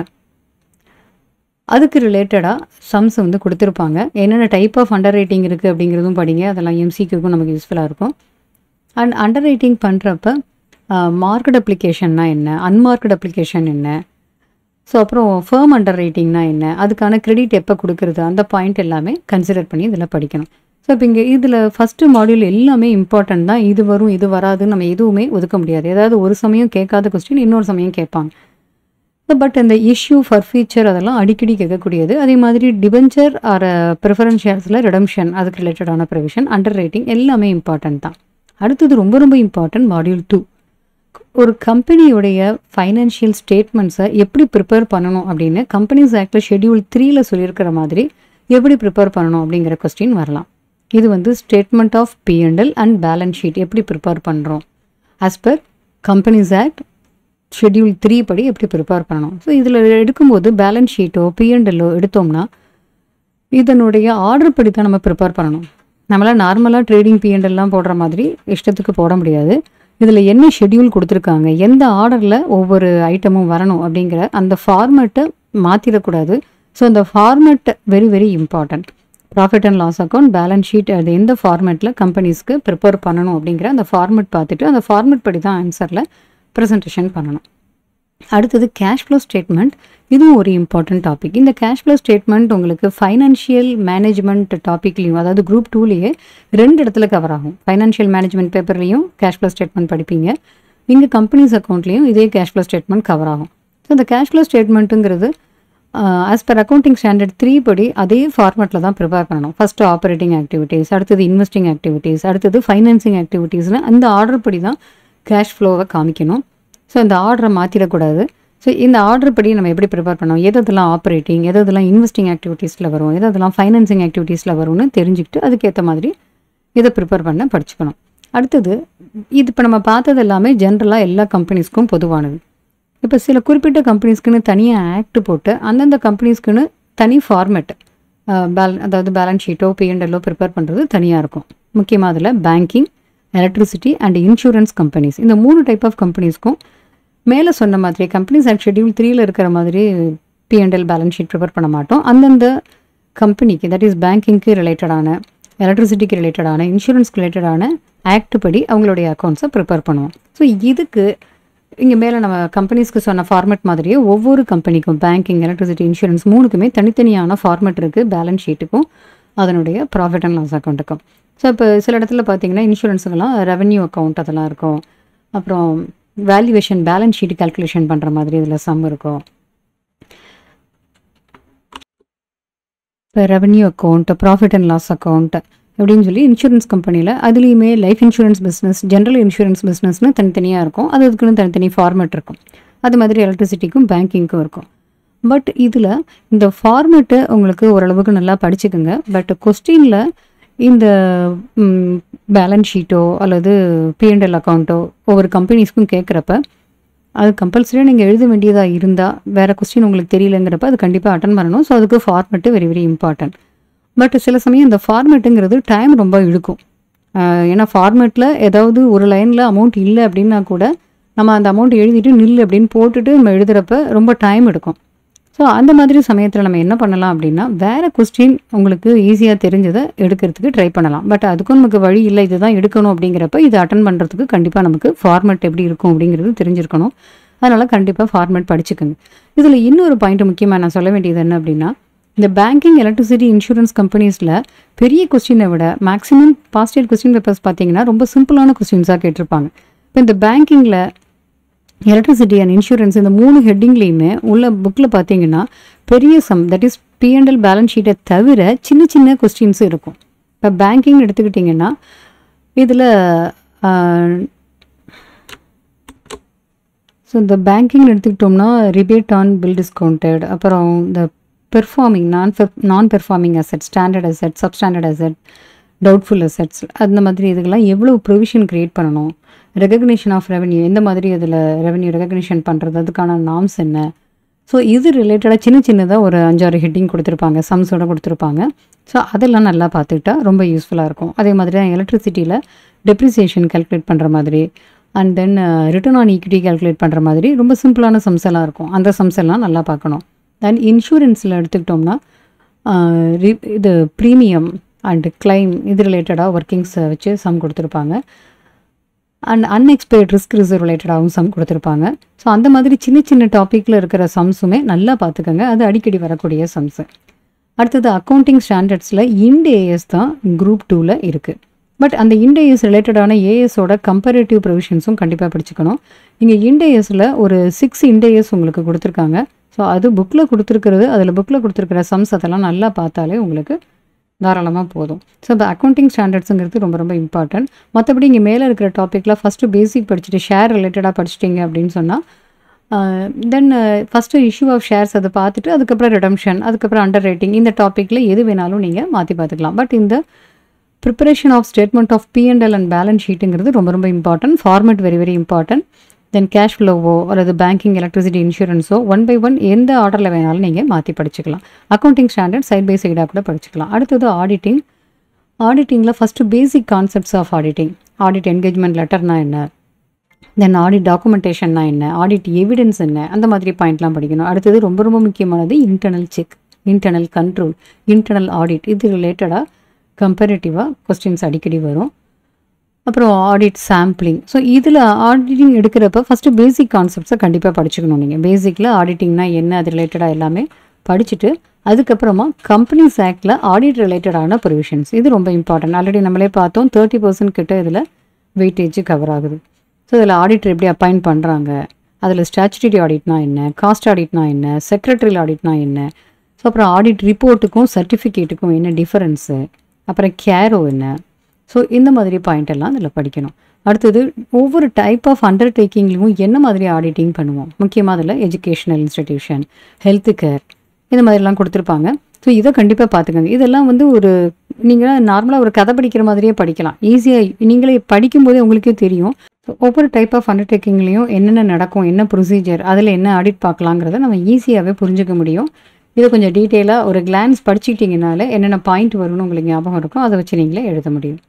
அதுக்கு ரிலேட்டடாக சம்ஸ் வந்து கொடுத்துருப்பாங்க என்னென்ன டைப் ஆஃப் அண்டர் ரைட்டிங் இருக்குது அப்படிங்கிறதும் படிங்க அதெல்லாம் எம்சிக்யூக்கும் நமக்கு யூஸ்ஃபுல்லாக இருக்கும் அண்ட் அண்டர் ரைட்டிங் பண்ணுறப்ப மார்க்கெட் அப்ளிகேஷன்னா என்ன அன்மார்க்கெட் அப்ளிகேஷன் என்ன ஸோ அப்புறம் ஃபேம் அண்டர் ரைட்டிங்னா என்ன அதுக்கான கிரெடிட் எப்போ கொடுக்குறது அந்த பாயிண்ட் எல்லாமே கன்சிடர் பண்ணி இதில் படிக்கணும் ஸோ இப்போ இங்கே இதில் ஃபஸ்ட்டு மாடியூல் எல்லாமே இம்பார்ட்டன்ட் தான் இது வரும் இது வராதுன்னு நம்ம எதுவுமே ஒதுக்க முடியாது ஏதாவது ஒரு சமயம் கேட்காத கொஸ்டின் இன்னொரு சமயம் கேட்பாங்க பட் இந்த இஷ்யூ ஃபார் ஃபீச்சர் அதெல்லாம் அடிக்கடி கேட்கக்கூடியது அதே மாதிரி டிபென்ச்சர் ஆர் ப்ரிஃபரன்ஸ் ஷேர்ஸில் ரிடம்ஷன் அதுக்கு ரிலேட்டடான ப்ரொவிஷன் அண்டர் ரைட்டிங் எல்லாமே இம்பார்ட்டன்ட் தான் அடுத்தது ரொம்ப ரொம்ப இம்பார்ட்டன்ட் மாடியூல் டூ ஒரு கம்பெனியுடைய ஃபைனான்ஷியல் ஸ்டேட்மெண்ட்ஸை எப்படி ப்ரிப்பேர் பண்ணணும் அப்படின்னு கம்பெனிஸ் ஆக்டில் ஷெட்யூல் த்ரீல சொல்லியிருக்கிற மாதிரி எப்படி ப்ரிப்பேர் பண்ணணும் அப்படிங்கிற கொஸ்டின் வரலாம் இது வந்து statement of P&L and balance sheet எப்படி ப்ரிப்பேர் பண்ணுறோம் as per companies act schedule three படி எப்படி ப்ரிப்பேர் பண்ணணும் ஸோ இதில் எடுக்கும்போது பேலன்ஸ் ஷீட்டோ பிஎன்எல்லோ எடுத்தோம்னா இதனுடைய ஆர்டர் படி தான் நம்ம ப்ரிப்பேர் பண்ணணும் நம்மளாம் நார்மலாக ட்ரேடிங் பிஎன்எல்லாம் போடுற மாதிரி இஷ்டத்துக்கு போட முடியாது இதில் என்ன ஷெட்யூல் கொடுத்துருக்காங்க எந்த ஆர்டரில் ஒவ்வொரு ஐட்டமும் வரணும் அப்படிங்கிற அந்த ஃபார்மேட்டை மாற்றிடக்கூடாது ஸோ அந்த format very very important profit and loss account balance sheet அது எந்த ஃபார்மேட்டில் கம்பெனிஸ்க்கு ப்ரிப்பேர் பண்ணணும் அப்படிங்கிற அந்த ஃபார்மேட் பார்த்துட்டு அந்த ஃபார்மேட் படி தான் ஆன்சரில் ப்ரெசன்டேஷன் பண்ணணும் அடுத்தது கேஷ் ஃப்ளோ ஸ்டேட்மெண்ட் இதுவும் ஒரு இம்பார்ட்டன்ட் டாபிக் இந்த கேஷ் ஃப்ளோ ஸ்டேட்மெண்ட் உங்களுக்கு ஃபைனான்ஷியல் மேனேஜ்மெண்ட் டாப்பிக்லையும் அதாவது குரூப் டூலேயே ரெண்டு இடத்துல கவர் ஆகும் ஃபைனான்ஷியல் மேனேஜ்மெண்ட் பேப்பர்லையும் கேஷ் ஃப்ளோ ஸ்டேட்மெண்ட் படிப்பீங்க இங்கே கம்பெனிஸ் அக்கௌண்ட்லேயும் இதே கேஷ் ஃப்ளோ ஸ்டேட்மெண்ட் கவர் ஆகும் ஸோ இந்த கேஷ் ஃப்ளோ ஸ்டேட்மெண்ட்டுங்கிறது as per accounting standard three படி அதே ஃபார்மேட்டில் தான் ப்ரிப்பேர் பண்ணணும் ஃபஸ்ட்டு ஆப்ரேட்டிங் ஆக்டிவிட்டீஸ் அடுத்தது இன்வெஸ்டிங் ஆக்டிவிட்டீஸ் அடுத்தது ஃபைனான்சிங் ஆக்டிவிட்டீஸ்னு அந்த ஆர்டர் படி தான் கேஷ் ஃப்ளோவை காமிக்கணும் ஸோ இந்த ஆர்டரை மாற்றிடக்கூடாது ஸோ இந்த ஆர்டர் படி நம்ம எப்படி ப்ரிப்பேர் பண்ணோம் எது எதெல்லாம் ஆப்ரேட்டிங் எது எதெல்லாம் இன்வெஸ்டிங் ஆக்டிவிட்டீஸில் வரும் எது எதெல்லாம் ஃபைனான்சிங் ஆக்டிவிட்டீஸில் வரும்னு தெரிஞ்சுக்கிட்டு அதுக்கேற்ற மாதிரி இதை ப்ரிப்பேர் பண்ண படிச்சுக்கணும் அடுத்தது இது இப்போ நம்ம பார்த்தது எல்லாமே ஜென்ரலாக எல்லா கம்பெனிஸ்க்கும் பொதுவானது இப்போ சில குறிப்பிட்ட கம்பெனிஸ்க்குன்னு தனியாக ஆக்ட் போட்டு அந்தந்த கம்பெனிஸ்க்குன்னு தனி ஃபார்மேட் பேல அதாவது பேலன்ஸ் ஷீட்டோ பிஎன்எல்லோ ப்ரிப்பேர் பண்ணுறது தனியாக இருக்கும் முக்கியமாக அதில் banking electricity and insurance companies இந்த மூணு டைப் ஆஃப் கம்பெனிஸ்க்கும் மேலே சொன்ன மாதிரி கம்பெனிஸ் ஆக்ட் ஷெட்யூல் த்ரீல இருக்கிற மாதிரி பிஎன்எல் பேலன்ஸ் ஷீட் ப்ரிப்பேர் பண்ண மாட்டோம் அந்தந்த கம்பெனிக்கு தட் இஸ் பேங்கிங்க்கு ரிலேட்டடான எலக்ட்ரிசிட்டிக்கு ரிலேட்டடான இன்சூரன்ஸ்க்கு ரிலேட்டடான ஆக்ட் படி அவங்களுடைய அக்கௌண்ட்ஸை ப்ரிப்பேர் பண்ணுவோம் ஸோ இதுக்கு இங்கே மேலே நம்ம கம்பெனிஸ்க்கு சொன்ன ஃபார்மேட் மாதிரியே ஒவ்வொரு கம்பெனிக்கும் பேங்கிங் எலக்ட்ரிசிட்டி இன்சூரன்ஸ் மூணுக்குமே தனித்தனியான ஃபார்மேட் இருக்குது பேலன்ஸ் ஷீட்டுக்கும் அதனுடைய ப்ராஃபிட் அண்ட் லாஸ் அக்கௌண்ட்டுக்கும் ஸோ இப்போ சில இடத்துல பார்த்தீங்கன்னா இன்சூரன்ஸுக்கெல்லாம் ரெவன்யூ அக்கௌண்ட் அதெல்லாம் இருக்கும் அப்புறம் வேல்யூவேஷன் பேலன்ஸ் ஷீட் கால்குலேஷன் பண்ணுற மாதிரி இதில் சம் இருக்கும் இப்போ revenue account profit and loss account அப்படின்னு சொல்லி இன்சூரன்ஸ் கம்பெனியில் அதுலேயுமே life insurance business general insurance பிஸ்னஸ்னு தனித்தனியாக இருக்கும் அது அதுக்குன்னு தனித்தனி ஃபார்மேட் இருக்கும் அது மாதிரி எலக்ட்ரிசிட்டிக்கும் பேங்கிங்க்கும் இருக்கும் பட் இதில் இந்த ஃபார்மேட்டு உங்களுக்கு ஓரளவுக்கு நல்லா படிச்சுக்கோங்க பட் கொஸ்டினில் இந்த பேலன்ஸ் ஷீட்டோ அல்லது பிஎன்எல் அக்கௌண்ட்டோ ஒவ்வொரு கம்பெனிஸ்க்கும் கேட்குறப்ப அது கம்பல்சரியாக நீங்கள் எழுத வேண்டியதாக இருந்தால் வேறு கொஸ்டின் உங்களுக்கு தெரியலங்கிறப்ப அது கண்டிப்பாக அட்டன் பண்ணணும் ஸோ அதுக்கு format very very important but சில சமயம் இந்த ஃபார்மேட்டுங்கிறது டைம் ரொம்ப இழுக்கும் ஆஹ் ஏன்னா ஃபார்மேட்டில் ஏதாவது ஒரு லைனில் அமௌண்ட் இல்லை அப்படின்னா கூட நம்ம அந்த அமௌண்ட் எழுதிட்டு நில் அப்படின்னு போட்டுட்டு நம்ம எழுதுகிறப்ப ரொம்ப டைம் எடுக்கும் ஸோ அந்த மாதிரி சமயத்தில் நம்ம என்ன பண்ணலாம் அப்படின்னா வேறு கொஸ்டின் உங்களுக்கு ஈஸியாக தெரிஞ்சதை எடுக்கிறதுக்கு ட்ரை பண்ணலாம் பட் அதுக்கும் நமக்கு வழி இல்லை இதுதான் எடுக்கணும் அப்படிங்கிறப்ப இது அட்டன் பண்ணுறதுக்கு கண்டிப்பாக நமக்கு ஃபார்மேட் எப்படி இருக்கும் அப்படிங்கிறது தெரிஞ்சிருக்கணும் அதனால் கண்டிப்பாக ஃபார்மேட் படிச்சுக்கோங்க இதில் இன்னொரு பாயிண்ட் முக்கியமாக நான் சொல்ல வேண்டியது என்ன அப்படின்னா இந்த பேங்கிங் எலக்ட்ரிசிட்டி இன்சூரன்ஸ் கம்பெனிஸில் பெரிய கொஸ்டினை விட maximum past year question papers பார்த்தீங்கன்னா ரொம்ப சிம்பிளான கொஸ்டின்ஸாக கேட்டிருப்பாங்க இப்போ இந்த பேங்கிங்கில் எலக்ட்ரிசிட்டி அண்ட் இன்சூரன்ஸ் இந்த மூணு ஹெட்டிங்லேயுமே உள்ள புக்கில் பார்த்தீங்கன்னா பெரிய sum that is P&L balance ஷீட்டை தவிர சின்ன சின்ன கொஸ்டின்ஸ் இருக்கும் இப்போ பேங்கிங் எடுத்துக்கிட்டிங்கன்னா இதில் ஸோ இந்த பேங்கிங் எடுத்துக்கிட்டோம்னா ரிபேட் ஆன் பில் டிஸ்கவுண்டட் அப்புறம் இந்த performing non non performing asset standard asset substandard asset doubtful assets அந்த மாதிரி இதுக்கெல்லாம் எவ்வளோ ப்ரொவிஷன் க்ரியேட் பண்ணணும் ரெகக்னிஷன் ஆஃப் ரெவன்யூ எந்த மாதிரி அதில் ரெவன்யூ ரெகக்னிஷன் பண்ணுறது அதுக்கான நாம்ஸ் என்ன ஸோ இது ரிலேட்டடாக சின்ன சின்னதாக ஒரு அஞ்சாறு ஹெட்டிங் கொடுத்துருப்பாங்க சம்ஸோட கொடுத்துருப்பாங்க ஸோ அதெல்லாம் நல்லா பார்த்துக்கிட்டா ரொம்ப யூஸ்ஃபுல்லாக இருக்கும் அதே மாதிரி தான் எலக்ட்ரிசிட்டியில் டெப்ரிசியேஷன் கால்குலேட் பண்ணுற மாதிரி and then return on equity calculate பண்ணுற மாதிரி ரொம்ப சிம்பிளான சம்ஸ் எல்லாம் இருக்கும் அந்த சம்ஸ் எல்லாம் நல்லா பார்க்கணும் தென் இன்சூரன்ஸில் எடுத்துக்கிட்டோம்னா ஆஹ் ரி- இது ப்ரீமியம் அண்ட் கிளைம் இது ரிலேட்டடாக ஒர்க்கிங்ஸை வச்சு சம் கொடுத்துருப்பாங்க அண்ட் அன்எக்ஸ்பெக்ட் ரிஸ்க் ரிசர்வ் ரிலேட்டடாகவும் சம் கொடுத்துருப்பாங்க ஸோ அந்த மாதிரி சின்ன சின்ன டாப்பிக்கில் இருக்கிற சம்ஸுமே நல்லா பார்த்துக்கோங்க அது அடிக்கடி வரக்கூடிய சம்ஸு அடுத்தது அக்கௌண்டிங் ஸ்டாண்டர்ட்ஸில் இண்ட் ஏஎஸ் தான் குரூப் டூவில் இருக்குது பட் அந்த இண்ட் ஏஎஸ் ரிலேட்டடான ஏஎஸோட கம்பேரேட்டிவ் ப்ரொவிஷன்ஸும் கண்டிப்பாக படிச்சுக்கணும் இங்கே இண்ட் ஏஎஸில் ஒரு சிக்ஸ் இண்ட் ஏஎஸ் உங்களுக்கு கொடுத்துருக்காங்க ஸோ அது புக்கில் கொடுத்துருக்கிறது அதில் புக்கில் கொடுத்துருக்கிற சம்ஸ் அதெல்லாம் நல்லா பார்த்தாலே உங்களுக்கு தாராளமாக போதும் ஸோ இந்த அக்கௌண்டிங் ஸ்டாண்டர்ட்ஸுங்கிறது ரொம்ப ரொம்ப இம்பார்ட்டன்ட் மற்றபடி இங்கே மேலே இருக்கிற டாப்பிக்கில் ஃபஸ்ட்டு பேசிக் படிச்சுட்டு ஷேர் ரிலேட்டடாக படிச்சிட்டிங்க அப்படின்னு சொன்னால் then first issue of shares அதை பார்த்துட்டு அதுக்கப்புறம் ரிடம்ஷன் அதுக்கப்புறம் அண்டர் ரேட்டிங் இந்த டாப்பிக்கில் எது வேணாலும் நீங்கள் மாற்றி பார்த்துக்கலாம் பட் இந்த preparation of statement of P&L and balance ஷீட்டுங்கிறது ரொம்ப ரொம்ப important format very very important then cash ஃப்ளோவோ அல்லது பேங்கிங் எலக்ட்ரிசிட்டி இன்சூரன்ஸோ ஒன் பை ஒன் எந்த ஆர்டரில் வேணாலும் நீங்கள் மாற்றி படிச்சுக்கலாம் அக்கௌண்டிங் ஸ்டாண்டர்ட் சைட் பை சைடாக கூட படிச்சுக்கலாம் அடுத்தது ஆடிட்டிங் ஆடிட்டிங்கில் first basic concepts of auditing audit engagement லெட்டர்னா என்ன தென் ஆடிட் டாக்குமெண்டேஷன்னா என்ன ஆடிட் எவிடன்ஸ் என்ன அந்த மாதிரி பாயிண்ட்லாம் படிக்கணும் அடுத்தது ரொம்ப ரொம்ப முக்கியமானது internal check internal control internal audit இது ரிலேட்டடாக கம்பேரிட்டிவாக கொஸ்டின்ஸ் அடிக்கடி வரும் அப்புறம் ஆடிட் சாம்பிளிங் ஸோ இதில் ஆடிட்டிங் எடுக்கிறப்ப ஃபஸ்ட்டு பேசிக் கான்செப்ட்ஸை கண்டிப்பாக படிச்சுக்கணும் நீங்கள் பேசிக்கில் ஆடிட்டிங்னா என்ன அது ரிலேட்டடாக எல்லாமே படிச்சுட்டு அதுக்கப்புறமா கம்பெனிஸ் ஆக்டில் ஆடிட் ரிலேட்டடான ப்ரொவிஷன்ஸ் இது ரொம்ப இம்பார்ட்டன்ட் ஆல்ரெடி நம்மளே பார்த்தோம் தேர்ட்டி பர்சன்ட் கிட்ட இதில் வெயிட்டேஜ் கவர் ஆகுது ஸோ இதில் ஆடிட்டர் எப்படி அப்பாயிண்ட் பண்ணுறாங்க அதில் ஸ்டாச்சுட்டரி ஆடிட்னா என்ன காஸ்ட் ஆடிட்னா என்ன செக்ரட்டரியல் ஆடிட்னா என்ன ஸோ அப்புறம் ஆடிட் ரிப்போர்ட்டுக்கும் சர்டிஃபிகேட்டுக்கும் என்ன டிஃபரன்ஸு அப்புறம் கேரோ என்ன ஸோ இந்த மாதிரி பாயிண்ட் எல்லாம் இதில் படிக்கணும் அடுத்தது ஒவ்வொரு டைப் ஆஃப் அண்டர்டேக்கிங்லையும் என்ன மாதிரி ஆடிட்டிங் பண்ணுவோம் முக்கியமாக அதில் எஜுகேஷனல் இன்ஸ்டிடியூஷன் ஹெல்த் கேர் இந்த மாதிரிலாம் கொடுத்துருப்பாங்க ஸோ இதை கண்டிப்பாக பார்த்துக்கோங்க இதெல்லாம் வந்து ஒரு நீங்கள் நார்மலாக ஒரு கதை படிக்கிற மாதிரியே படிக்கலாம் ஈஸியாக நீங்களே படிக்கும்போதே உங்களுக்கே தெரியும் ஸோ ஒவ்வொரு டைப் ஆஃப் அண்டர்டேக்கிங்லேயும் என்னென்ன நடக்கும் என்ன ப்ரொசீஜர் அதில் என்ன ஆடிட் பார்க்கலாங்கிறத நம்ம ஈஸியாகவே புரிஞ்சுக்க முடியும் இதை கொஞ்சம் டீட்டெயிலாக ஒரு கிளான்ஸ் படிச்சுக்கிட்டிங்கனால என்னென்ன பாயிண்ட் வரும்னு உங்களுக்கு ஞாபகம் இருக்கும் அதை வச்சு நீங்களே எழுத முடியும்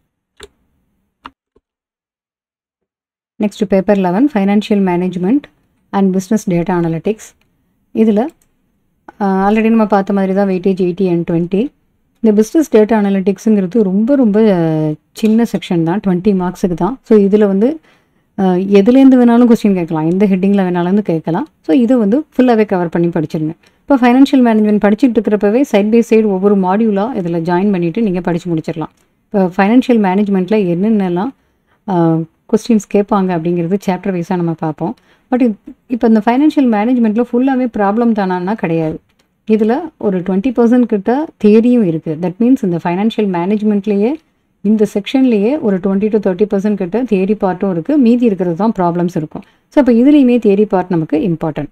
next paper eleven financial management and business data analytics இதில் ஆல்ரெடி நம்ம பார்த்த மாதிரி தான் வெயிட்டேஜ் எயிட்டி அண்ட் டுவெண்ட்டி இந்த பிஸ்னஸ் டேட்டா அனலிட்டிக்ஸுங்கிறது ரொம்ப ரொம்ப அஹ், சின்ன செக்ஷன் தான் டுவெண்ட்டி மார்க்ஸுக்கு தான் ஸோ இதில் வந்து அஹ், எதுலேருந்து வேணாலும் கொஸ்டின் கேட்கலாம் எந்த ஹெட்டிங்கில் வேணாலும் கேட்கலாம் ஸோ இதை வந்து ஃபுல்லாகவே கவர் பண்ணி படிச்சிருங்க இப்போ ஃபைனான்ஷியல் மேனேஜ்மெண்ட் படிச்சுட்டு இருக்கிறப்பவே சைட் பை சைடு ஒவ்வொரு மாடியூலாக இதில் ஜாயின் பண்ணிவிட்டு நீங்கள் படித்து முடிச்சிடலாம் இப்போ ஃபைனான்ஷியல் மேனேஜ்மெண்ட்டில் என்னென்னலாம் கொஸ்டின்ஸ் கேட்பாங்க அப்படிங்கிறது சாப்டர் வைஸாக நம்ம பார்ப்போம் பட் இப்போ இந்த ஃபைனான்ஷியல் மேனேஜ்மெண்ட்டில் ஃபுல்லாகவே ப்ராப்ளம் தானான்னா கிடையாது இதில் ஒரு டுவெண்ட்டி பர்சன்ட் கிட்ட தேரியும் இருக்குது தட் மீன்ஸ் இந்த ஃபைனான்ஷியல் மேனேஜ்மெண்ட்லேயே இந்த செக்ஷன்லேயே ஒரு டுவெண்ட்டி டு தேர்ட்டி பர்சன்ட் கிட்ட தியரி பார்ட்டும் இருக்குது மீதி இருக்கிறது தான் ப்ராப்ளம்ஸ் இருக்கும் ஸோ இப்போ இதுலேயுமே தியரி பார்ட் நமக்கு இம்பார்ட்டன்ட்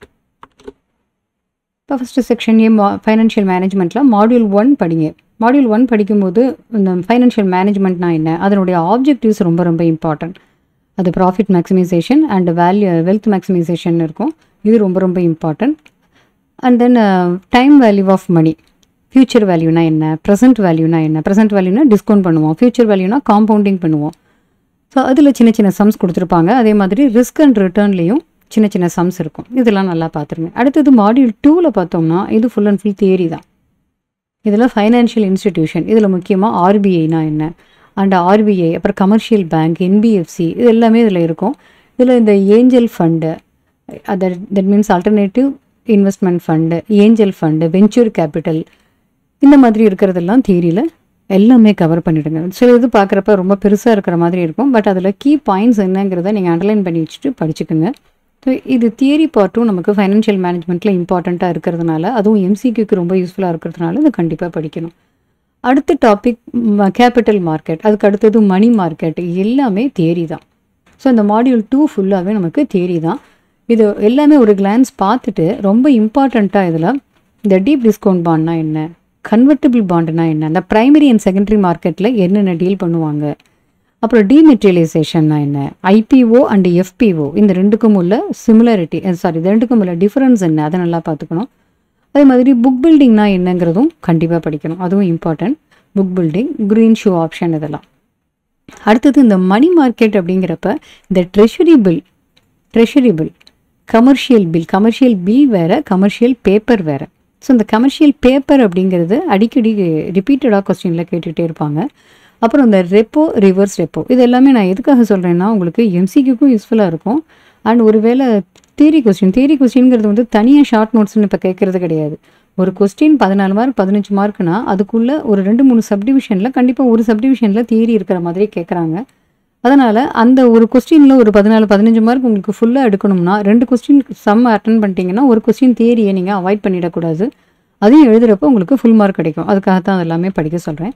இப்போ ஃபஸ்ட்டு செக்ஷன் ஏ மா ஃபைனான்ஷியல் மேனேஜ்மெண்ட்டில் மாடியூல் ஒன் படிங்க மாடியூல் ஒன் படிக்கும்போது இந்த ஃபைனான்ஷியல் மேனேஜ்மெண்ட்னா என்ன அதனுடைய ஆப்ஜெக்டிவ்ஸ் ரொம்ப ரொம்ப இம்பார்ட்டன்ட் அது profit maximisation and value wealth maximisation இருக்கும் இது ரொம்ப ரொம்ப important and then time value of money future வேல்யூனா என்ன ப்ரெசென்ட் வேல்யூனா என்ன ப்ரெசென்ட் வேல்யூனா டிஸ்கவுண்ட் பண்ணுவோம் ஃப்யூச்சர் வேல்யூனா காம்பவுண்டிங் பண்ணுவோம் ஸோ அதில் சின்ன சின்ன சம்ஸ் கொடுத்துருப்பாங்க அதே மாதிரி ரிஸ்க் அண்ட் ரிட்டர்ன்லேயும் சின்ன சின்ன சம்ஸ் இருக்கும் இதெல்லாம் நல்லா பார்த்துருங்க அடுத்தது மாடியூல் டூவில் பார்த்தோம்னா இது ஃபுல் அண்ட் ஃபுல் தியரி தான் இதில் ஃபைனான்ஷியல் இன்ஸ்டிடியூஷன் இதில் முக்கியமாக ஆர்பிஐனா என்ன அண்ட் ஆர்பிஐ அப்புறம் கமர்ஷியல் பேங்க் என்பிஎஃப்சி இது எல்லாமே இதில் இருக்கும் இதில் இந்த angel fund other that means alternative investment fund angel fund venture capital இந்த மாதிரி இருக்கிறதெல்லாம் தியரியில் எல்லாமே கவர் பண்ணிவிடுங்க சில இது பார்க்குறப்ப ரொம்ப பெருசாக இருக்கிற மாதிரி இருக்கும் பட் அதில் கீ பாயிண்ட்ஸ் என்னங்கிறத நீங்கள் அண்டர்லைன் பண்ணி வச்சுட்டு படிச்சுக்கோங்க ஸோ இது தியரி பார்ட்டும் நமக்கு ஃபைனான்ஷியல் மேனேஜ்மெண்ட்டில் இம்பார்ட்டண்ட்டாக இருக்கிறதுனால அதுவும் எம்சிக்யூக்கு ரொம்ப யூஸ்ஃபுல்லாக இருக்கிறதுனால இது கண்டிப்பாக படிக்கணும் அடுத்த டாபிக் கேபிட்டல் மார்க்கெட் அதுக்கு அடுத்தது மணி மார்க்கெட் எல்லாமே தியரி தான் ஸோ இந்த மாடியூல் டூ ஃபுல்லாகவே நமக்கு தியரி தான் இது எல்லாமே ஒரு கிளான்ஸ் பார்த்துட்டு ரொம்ப இம்பார்ட்டண்ட்டாக இதில் இந்த டீப் டிஸ்கவுண்ட் பாண்ட்னா என்ன கன்வெர்ட்டிபிள் பாண்டுனா என்ன இந்த பிரைமரி அண்ட் செகண்டரி மார்க்கெட்டில் என்னென்ன டீல் பண்ணுவாங்க அப்புறம் டீமெட்டீரியலைசேஷன்னா என்ன ஐபிஓ அண்ட் எஃபிஓ இந்த ரெண்டுக்கும் உள்ள சிமிலாரிட்டி சாரி இந்த ரெண்டுக்கும் உள்ள டிஃபரன்ஸ் என்ன அதை நல்லா பார்த்துக்கணும் அதே மாதிரி புக் பில்டிங்னா என்னங்கிறதும் கண்டிப்பாக படிக்கணும் அதுவும் important book building greenshoe option இதெல்லாம் அடுத்தது இந்த மணி மார்க்கெட் அப்படிங்கிறப்ப இந்த treasury bill treasury bill commercial bill commercial bill வேறு கமர்ஷியல் பேப்பர் வேறு ஸோ இந்த கமர்ஷியல் பேப்பர் அப்படிங்கிறது அடிக்கடி ரிப்பீட்டடாக கொஸ்டினில் கேட்டுகிட்டே இருப்பாங்க அப்புறம் இந்த ரெப்போ ரிவர்ஸ் ரெப்போ இது எல்லாமே நான் எதுக்காக சொல்கிறேன்னா உங்களுக்கு எம்சிக்யூக்கும் யூஸ்ஃபுல்லாக இருக்கும் அண்ட் ஒருவேளை தியரி கொஸ்டின் தியரி கொஸ்டின்ங்கிறது வந்து தனியாக ஷார்ட் நோட்ஸ்னு இப்போ கேட்குறது கிடையாது ஒரு கொஸ்டின் பதினாலு மார்க் பதினஞ்சு மார்க்னா அதுக்குள்ளே ஒரு ரெண்டு மூணு சப்டிவிஷனில் கண்டிப்பாக ஒரு சப்டிவிஷனில் தியரி இருக்கிற மாதிரி கேட்குறாங்க அதனால் அந்த ஒரு கொஸ்டினில் ஒரு பதினாலு பதினஞ்சு மார்க் உங்களுக்கு ஃபுல்லாக எடுக்கணும்னா ரெண்டு கொஸ்டின் சம் அட்டன் பண்ணிட்டீங்கன்னா ஒரு கொஸ்டின் தியரியை நீங்கள் அவாய்ட் பண்ணிடக்கூடாது அதையும் எழுதுகிறப்போ உங்களுக்கு ஃபுல் மார்க் கிடைக்கும் அதுக்காக தான் அது எல்லாமே படிக்க சொல்கிறேன்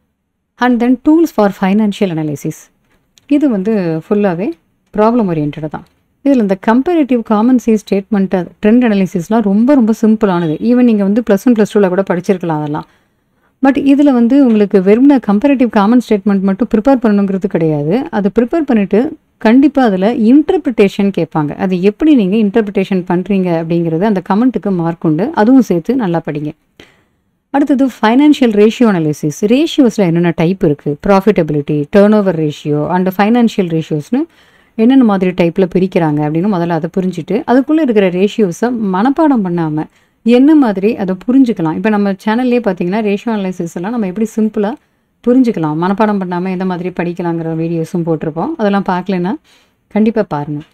and then tools for financial analysis இது வந்து ஃபுல்லாகவே ப்ராப்ளம் ஓரியன்டாக தான் இதில் இந்த comparative common size statement trend அனாலிசிஸ்லாம் ரொம்ப ரொம்ப சிம்பிளானது ஈவன் நீங்கள் வந்து ப்ளஸ் ஒன் ப்ளஸ் டூவில் கூட படிச்சிருக்கலாம் அதெல்லாம் பட் இதில் வந்து உங்களுக்கு வெறும் கம்பேரிட்டிவ் காமன் ஸ்டேட்மெண்ட் மட்டும் ப்ரிப்பேர் பண்ணணுங்கிறது கிடையாது அதை ப்ரிப்பேர் பண்ணிவிட்டு கண்டிப்பாக அதில் இன்டர்பிரிட்டேஷன் கேட்பாங்க அது எப்படி நீங்கள் இன்டர்பிரிட்டேஷன் பண்ணுறீங்க அப்படிங்கிறது அந்த கமெண்ட்டுக்கு மார்க் உண்டு அதுவும் சேர்த்து நல்லா படிங்க அடுத்தது ஃபைனான்ஷியல் ரேஷியோ அனாலிசிஸ் ரேஷியோஸில் என்னென்ன டைப் இருக்குது profitability turnover ratio and financial ரேஷியோஸ்னு என்னென்ன மாதிரி டைப்பில் பிரிக்கிறாங்க அப்படின்னு முதல்ல அதை புரிஞ்சுட்டு அதுக்குள்ளே இருக்கிற ரேஷியோஸை மனப்பாடம் பண்ணாமல் என்ன மாதிரி அதை புரிஞ்சுக்கலாம் இப்போ நம்ம சேனல்லே பார்த்தீங்கன்னா ரேஷியோ அனாலிசிஸ் எல்லாம் நம்ம எப்படி சிம்பிளாக புரிஞ்சுக்கலாம் மனப்பாடம் பண்ணாமல் எந்த மாதிரி படிக்கலாங்கிற வீடியோஸும் போட்டிருப்போம் அதெல்லாம் பார்க்கலன்னா கண்டிப்பாக பாருங்கள்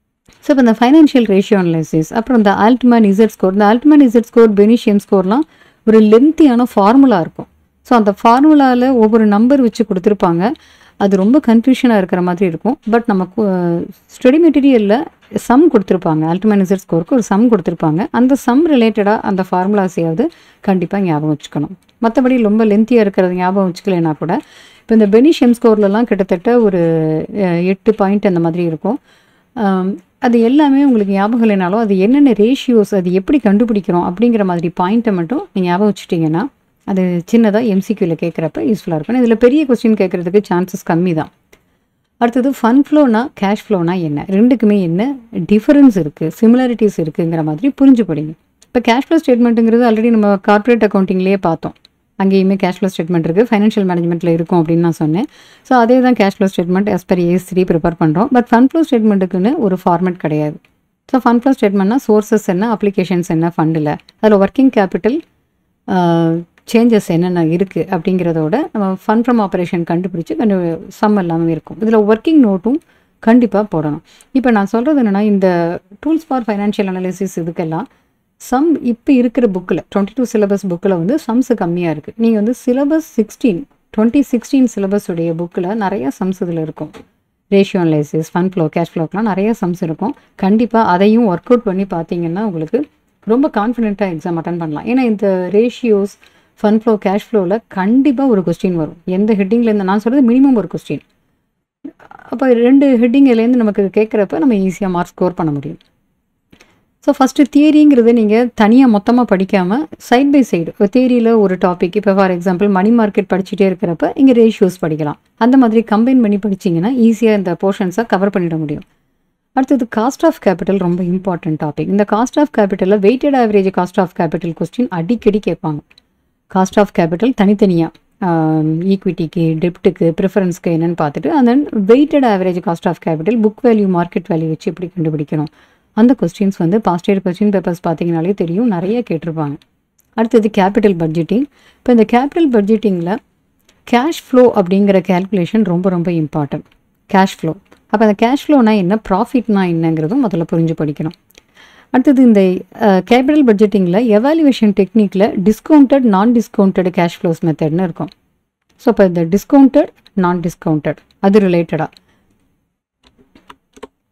ஸோ இப்போ இந்த ஃபைனான்ஷியல் ரேஷியோ அனாலிசிஸ் அப்புறம் இந்த ஆல்ட்மேன் இசட் ஸ்கோர் இந்த ஆல்ட்மேன் இசட் ஸ்கோர் பெனிஷியம் ஸ்கோர்லாம் ஒரு லென்த்தியான ஃபார்முலா இருக்கும் ஸோ அந்த ஃபார்முலாவில் ஒவ்வொரு நம்பர் வச்சு கொடுத்துருப்பாங்க அது ரொம்ப கன்ஃபியூஷனாக இருக்கிற மாதிரி இருக்கும் பட் நம்ம ஸ்டடி மெட்டீரியலில் சம் கொடுத்துருப்பாங்க அல்டிமேனிசர் ஸ்கோருக்கு ஒரு சம் கொடுத்துருப்பாங்க அந்த சம் ரிலேட்டடாக அந்த ஃபார்முலாஸையாவது கண்டிப்பாக ஞாபகம் வச்சுக்கணும் மற்றபடி ரொம்ப லென்த்தியாக இருக்கிறது ஞாபகம் வச்சுக்கலைன்னா கூட இப்போ இந்த பெனிஷியம் ஸ்கோர்லலாம் கிட்டத்தட்ட ஒரு அஹ், எட்டு பாயிண்ட் அந்த மாதிரி இருக்கும் ஆம், அது எல்லாமே உங்களுக்கு ஞாபகம் இல்லைனாலும் அது என்னென்ன ரேஷியோஸ் அது எப்படி கண்டுபிடிக்கிறோம் அப்படிங்கிற மாதிரி பாயிண்ட்டை மட்டும் நீங்கள் ஞாபகம் வச்சுட்டிங்கன்னா அது சின்னதாக எம்சிக்யூவில் கேட்குறப்ப யூஸ்ஃபுல்லாக இருக்கும் இதில் பெரிய கொஸ்டின் கேட்குறதுக்கு சான்சஸ் கம்மி தான் அடுத்தது ஃபன் ஃப்ளோனா கேஷ் ஃப்ளோனா என்ன ரெண்டுக்குமே என்ன டிஃபரன்ஸ் இருக்குது சிமிலாரிட்டிஸ் இருக்குங்கிற மாதிரி புரிஞ்சு படிங்க இப்போ கேஷ் ஃப்ளோ ஸ்டேட்மெண்ட்டுங்கிறது ஆல்ரெடி நம்ம கார்ப்பரேட் அக்கௌண்டிங்லேயே பார்த்தோம் அங்கேயுமே கேஷ் ஃப்ளோ ஸ்டேட்மெண்ட் இருக்குது ஃபைனான்ஷியல் மேனேஜ்மெண்ட்டில் இருக்கும் அப்படின்னு நான் சொன்னேன் ஸோ அதே தான் cash flow statement as per AS three prepare பண்ணுறோம் பட் ஃபன் ஃப்ளோ ஸ்டேட்மெண்ட்டுக்குன்னு ஒரு ஃபார்மேட் கிடையாது ஸோ ஃபன் ஃப்ளோ ஸ்டேட்மெண்ட்னா சோர்சஸ் என்ன அப்ளிகேஷன்ஸ் என்ன ஃபண்டில் அதில் ஒர்க்கிங் கேபிட்டல் சேஞ்சஸ் என்னென்ன இருக்குது அப்படிங்கிறதோட நம்ம ஃபண்ட் ஃப்ரம் ஆப்ரேஷன் கண்டுபிடிச்சி கண்டு சம் எல்லாமே இருக்கும் இதில் ஒர்க்கிங் நோட்டும் கண்டிப்பாக போடணும் இப்போ நான் சொல்கிறது என்னென்னா இந்த டூல்ஸ் ஃபார் ஃபைனான்ஷியல் அனாலிசிஸ் இதுக்கெல்லாம் சம் இப்போ இருக்கிற புக்கில் டுவெண்ட்டி டூ சிலபஸ் புக்கில் வந்து சம்ஸ் கம்மியாக இருக்குது நீங்கள் வந்து syllabus sixteen twenty sixteen syllabus உடைய புக்கில் நிறைய சம்ஸ் இதில் இருக்கும் ratio analysis fund flow cash ஃப்ளோக்கெலாம் நிறைய சம்ஸ் இருக்கும் கண்டிப்பாக அதையும் ஒர்க் அவுட் பண்ணி பார்த்தீங்கன்னா உங்களுக்கு ரொம்ப கான்ஃபிடென்ட்டாக எக்ஸாம் அட்டன் பண்ணலாம் ஏன்னா இந்த ரேஷியோஸ் ஃபண்ட் ஃப்ளோ கேஷ் ஃப்ளோவில் கண்டிப்பாக ஒரு கொஸ்டின் வரும் எந்த ஹெட்டிங்லேருந்து நான் சொல்கிறது மினிமம் ஒரு கொஸ்டின் அப்போ ரெண்டு ஹெட்டிங்லேருந்து நமக்கு கேட்குறப்ப நம்ம ஈஸியாக மார்க் ஸ்கோர் பண்ண முடியும் ஸோ ஃபஸ்ட்டு தியரிங்கிறத நீங்கள் தனியாக மொத்தமாக படிக்காமல் சைட் பை சைடு தியரியில் ஒரு டாபிக் இப்போ ஃபார் எக்ஸாம்பிள் மணி மார்க்கெட் படிச்சுட்டே இருக்கிறப்ப இங்கே ரேஷியோஸ் படிக்கலாம் அந்த மாதிரி கம்பைன் பண்ணி படிச்சிங்கன்னா ஈஸியாக இந்த போர்ஷன்ஸை கவர் பண்ணிட முடியும் அடுத்தது காஸ்ட் ஆஃப் கேபிட்டல் ரொம்ப இம்பார்ட்டன்ட் டாபிக் இந்த காஸ்ட் ஆஃப் கேபிட்டலில் weighted average cost of capital question அடிக்கடி கேட்பாங்க காஸ்ட் ஆஃப் கேபிட்டல் தனித்தனியாக ஈக்விட்டிக்கு டெப்ட்டுக்கு ப்ரிஃபரன்ஸ்க்கு என்னன்னு பார்த்துட்டு and then weighted average cost of capital book value market value வச்சு எப்படி கண்டுபிடிக்கணும் அந்த கொஸ்டின்ஸ் வந்து பாஸ்ட் இயர் கொஸ்டின் பேப்பர்ஸ் பார்த்தீங்கனாலே தெரியும் நிறைய கேட்டிருப்பாங்க அடுத்தது கேபிட்டல் பட்ஜெட்டிங் இப்போ இந்த கேபிட்டல் பட்ஜெட்டிங்கில் கேஷ் ஃப்ளோ அப்படிங்கிற கேல்குலேஷன் ரொம்ப ரொம்ப இம்பார்ட்டன்ட் கேஷ் ஃப்ளோ அப்போ அந்த கேஷ் ஃப்ளோனா என்ன ப்ராஃபிட்னா என்னங்கிறதும் முதல்ல புரிஞ்சு படிக்கணும் அடுத்தது இந்த கேபிட்டல் பட்ஜெட்டிங்கில் எவாலுவேஷன் டெக்னிக்கில் discounted non discounted cash flows மெத்தட்னு இருக்கும் ஸோ இப்போ இந்த டிஸ்கவுண்டட் நான் டிஸ்கவுண்டட் அது ரிலேட்டடாக ஸோ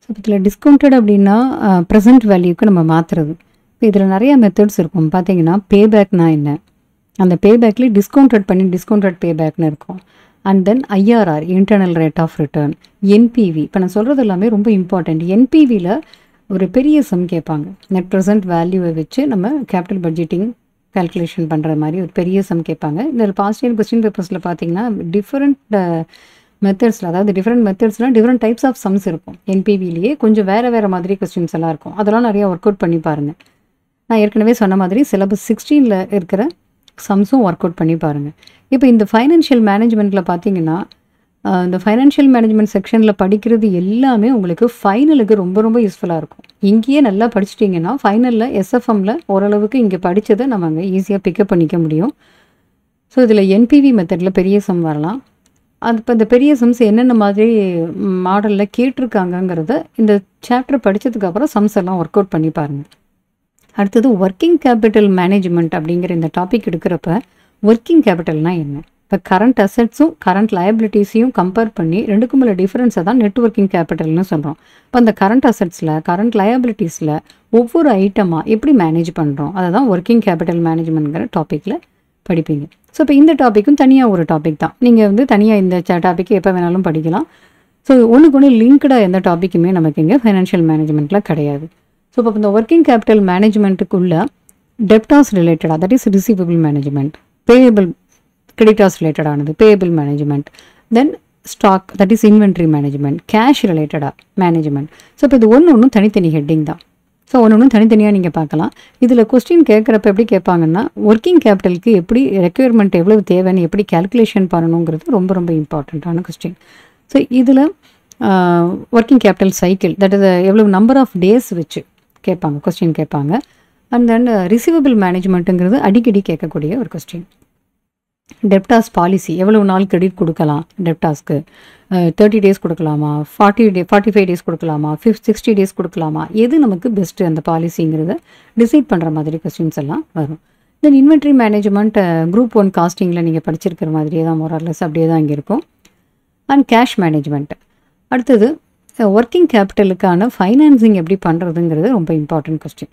ஸோ இதில் டிஸ்கவுண்டட் அப்படின்னா ப்ரெசன்ட் வேல்யூக்கு நம்ம மாற்றுறது இப்போ இதில் நிறைய மெத்தட்ஸ் இருக்கும் பார்த்தீங்கன்னா பேபேக்னா என்ன அந்த பேபேக்லேயே டிஸ்கவுண்டட் பண்ணி டிஸ்கவுண்டட் பேபேக்னு இருக்கும் and then IRR internal rate of return NPV இப்போ நான் சொல்கிறது எல்லாமே ரொம்ப இம்பார்ட்டண்ட் என்பிவியில் ஒரு பெரிய சம் கேட்பாங்க நெட் ப்ரெசன்ட் வேல்யூவை வச்சு நம்ம கேபிட்டல் பட்ஜெட்டிங் கால்குலேஷன் பண்ணுற மாதிரி ஒரு பெரிய சம் கேட்பாங்க இந்த பாஸ்ட் இயர் கொஸ்டின் பேப்பர்ஸில் பார்த்தீங்கன்னா டிஃப்ரெண்ட் மெத்தட்ஸில் அதாவது டிஃப்ரெண்ட் மெத்தட்ஸ்னால் டிஃப்ரெண்ட் டைப்ஸ் ஆஃப் சம்ஸ் இருக்கும் என்பிவிலேயே கொஞ்சம் வேறு வேறு மாதிரி கொஸ்டின்ஸ் எல்லாம் இருக்கும் அதெல்லாம் நிறைய ஒர்க் அவுட் பண்ணி பாருங்கள் நான் ஏற்கனவே சொன்ன மாதிரி சிலபஸ் சிக்ஸ்டீனில் இருக்கிற சம்ஸும் ஒர்க் அவுட் பண்ணி பாருங்கள் இப்போ இந்த ஃபைனான்ஷியல் மேனேஜ்மெண்ட்டில் பார்த்தீங்கன்னா ஆஹ், இந்த ஃபைனான்ஷியல் மேனேஜ்மெண்ட் செக்ஷனில் படிக்கிறது எல்லாமே உங்களுக்கு ஃபைனலுக்கு ரொம்ப ரொம்ப யூஸ்ஃபுல்லாக இருக்கும் இங்கேயே நல்லா படிச்சிட்டிங்கன்னா ஃபைனலில் எஸ்எஃப்எம்மில் ஓரளவுக்கு இங்கே படித்ததை நம்ம அங்கே ஈஸியாக பிக்கப் பண்ணிக்க முடியும் ஸோ இதில் என்பிவி மெத்தடில் பெரிய சம் வரலாம் அது இப்போ இந்த பெரிய சம்ஸ் என்னென்ன மாதிரி மாடலில் கேட்டிருக்காங்கங்கிறத இந்த சாப்டர் படித்ததுக்கப்புறம் சம்ஸ் எல்லாம் ஒர்க் அவுட் பண்ணி பாருங்கள் அடுத்தது ஒர்க்கிங் கேபிட்டல் மேனேஜ்மெண்ட் அப்படிங்கிற இந்த டாபிக் எடுக்கிறப்ப ஒர்க்கிங் கேபிட்டல்னா என்ன இப்போ கரண்ட் அசெட்ஸும் கரண்ட் லயபிலிட்டிஸையும் கம்பேர் பண்ணி ரெண்டுக்கும் உள்ள டிஃபரன்ஸை தான் நெட்ஒர்க்கிங் கேபிட்டல்னு சொல்கிறோம் இப்போ அந்த கரண்ட் அசெட்ஸில் கரண்ட் லயபிலிட்டிஸில் ஒவ்வொரு ஐட்டமாக எப்படி மேனேஜ் பண்ணுறோம் அதை தான் ஒர்க்கிங் கேபிட்டல் மேனேஜ்மெண்ட்ங்கிற டாப்பிக்கில் படிப்பீங்க ஸோ இப்போ இந்த டாப்பிக்கும் தனியாக ஒரு டாபிக் தான் நீங்கள் வந்து தனியாக இந்த டாபிக் எப்போ வேணாலும் படிக்கலாம் ஸோ ஒன்றுக்கு ஒன்று லிங்க்டாக எந்த டாப்பிக்குமே நமக்கு இங்கே ஃபைனான்ஷியல் மேனேஜ்மெண்ட்டில் கிடையாது ஸோ இப்போ இந்த ஒர்க்கிங் கேபிட்டல் மேனேஜ்மெண்ட்டுக்குள்ள டெப்டாஸ் ரிலேட்டடாக that is receivable management payable creditors ரிலேட்டடானது payable management then stock that is inventory management cash ரிலேட்டடாக மேனேஜ்மெண்ட் ஸோ இப்போ இது ஒன்று ஒன்றும் தனித்தனி ஹெட்டிங் தான் ஸோ ஒன்று ஒன்றும் தனித்தனியாக நீங்கள் பார்க்கலாம் இதில் கொஸ்டின் கேட்குறப்ப எப்படி கேட்பாங்கன்னா ஒர்க்கிங் கேபிட்டலுக்கு எப்படி ரெக்யர்மெண்ட் எவ்வளவு தேவைன்னு எப்படி கேல்குலேஷன் பண்ணணுங்கிறது ரொம்ப ரொம்ப இம்பார்ட்டண்ட்டான கொஸ்டின் ஸோ இதில் working capital cycle that is எவ்வளவு நம்பர் ஆஃப் டேஸ் வச்சு கேட்பாங்க கொஸ்டின் கேட்பாங்க அண்ட் தென் ரிசீவபிள் மேனேஜ்மெண்ட்டுங்கிறது அடிக்கடி கேட்கக்கூடிய ஒரு கொஸ்டின் டெப்டாஸ் பாலிசி எவ்வளவு நாள் கிரெடிட் கொடுக்கலாம் டெப்டாஸ்க்கு தேர்ட்டி டேஸ் கொடுக்கலாமா forty day forty five days கொடுக்கலாமா ஃபிஃப்ட் சிக்ஸ்டி டேஸ் கொடுக்கலாமா எது நமக்கு பெஸ்ட்டு அந்த பாலிசிங்கிறத டிசைட் பண்ணுற மாதிரி கொஸ்டின்ஸ் எல்லாம் வரும் then inventory management group one காஸ்டிங்கில் நீங்கள் படிச்சிருக்கிற மாதிரியே தான் மொரர்லெஸ் அப்படியே தான் இங்கே இருக்கும் அண்ட் கேஷ் மேனேஜ்மெண்ட் அடுத்தது ஒர்க்கிங் கேபிட்டலுக்கான ஃபைனான்சிங் எப்படி பண்ணுறதுங்கிறது ரொம்ப இம்பார்ட்டன்ட் கொஸ்டின்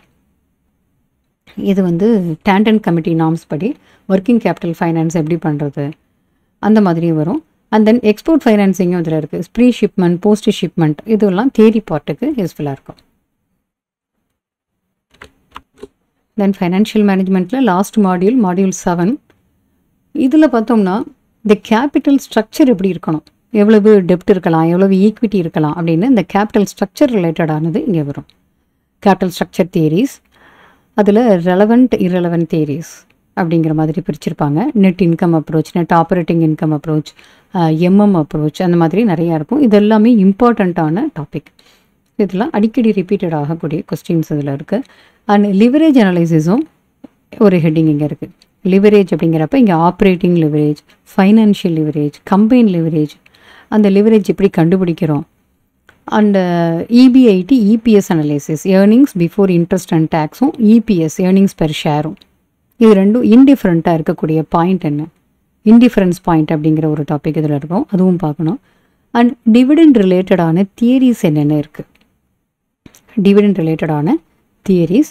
இது வந்து டேண்டன் கமிட்டி நார்ம்ஸ் படி ஒர்க்கிங் கேபிட்டல் ஃபைனான்ஸ் எப்படி பண்ணுறது அந்த மாதிரியும் வரும் அண்ட் தென் எக்ஸ்போர்ட் ஃபைனான்சிங்கும் இதில் இருக்குது ப்ரீ ஷிப்மெண்ட் போஸ்ட் ஷிப்மெண்ட் இதெல்லாம் தேரி பார்ட்டுக்கு யூஸ்ஃபுல்லாக இருக்கும் தென் ஃபைனான்ஷியல் மேனேஜ்மெண்ட்டில் லாஸ்ட் மாடியூல் மாடியூல் செவன் இதில் பார்த்தோம்னா இந்த கேபிட்டல் ஸ்ட்ரக்சர் எப்படி இருக்கணும் எவ்வளவு டெப்ட் இருக்கலாம் எவ்வளவு ஈக்விட்டி இருக்கலாம் அப்படின்னு இந்த கேபிட்டல் ஸ்ட்ரக்சர் ரிலேட்டடானது இங்கே வரும் கேபிட்டல் ஸ்ட்ரக்சர் தியரிஸ் அதில் ரெலவெண்ட் இரலவெண்ட் தியரிஸ் அப்படிங்கிற மாதிரி பிரிச்சிருப்பாங்க net income approach net operating income approach MM approach அந்த மாதிரி நிறையா இருக்கும் இது எல்லாமே இம்பார்ட்டண்ட்டான டாபிக் இதெல்லாம் அடிக்கடி ரிப்பீட்டட் ஆகக்கூடிய கொஸ்டின்ஸ் இதில் இருக்குது அண்ட் லிவரேஜ் அனலைசிஸும் ஒரு ஹெட்டிங் இங்கே இருக்குது லிவரேஜ் அப்படிங்கிறப்ப இங்கே operating leverage financial leverage combine leverage அந்த லிவரேஜ் எப்படி கண்டுபிடிக்கிறோம் and EBIT EPS analysis earnings before interest and டேக்ஸும் இபிஎஸ் ஏர்னிங்ஸ் பெர் ஷேரும் இது ரெண்டும் இன்டிஃப்ரெண்ட்டாக இருக்கக்கூடிய பாயிண்ட் என்ன இன்டிஃபரன்ஸ் பாயிண்ட் அப்படிங்கிற ஒரு டாபிக் இதில் இருக்கும் அதுவும் பார்க்கணும் அண்ட் டிவிடெண்ட் ரிலேட்டடான தியரிஸ் என்னென்ன இருக்குது டிவிடெண்ட் ரிலேட்டடான தியரிஸ்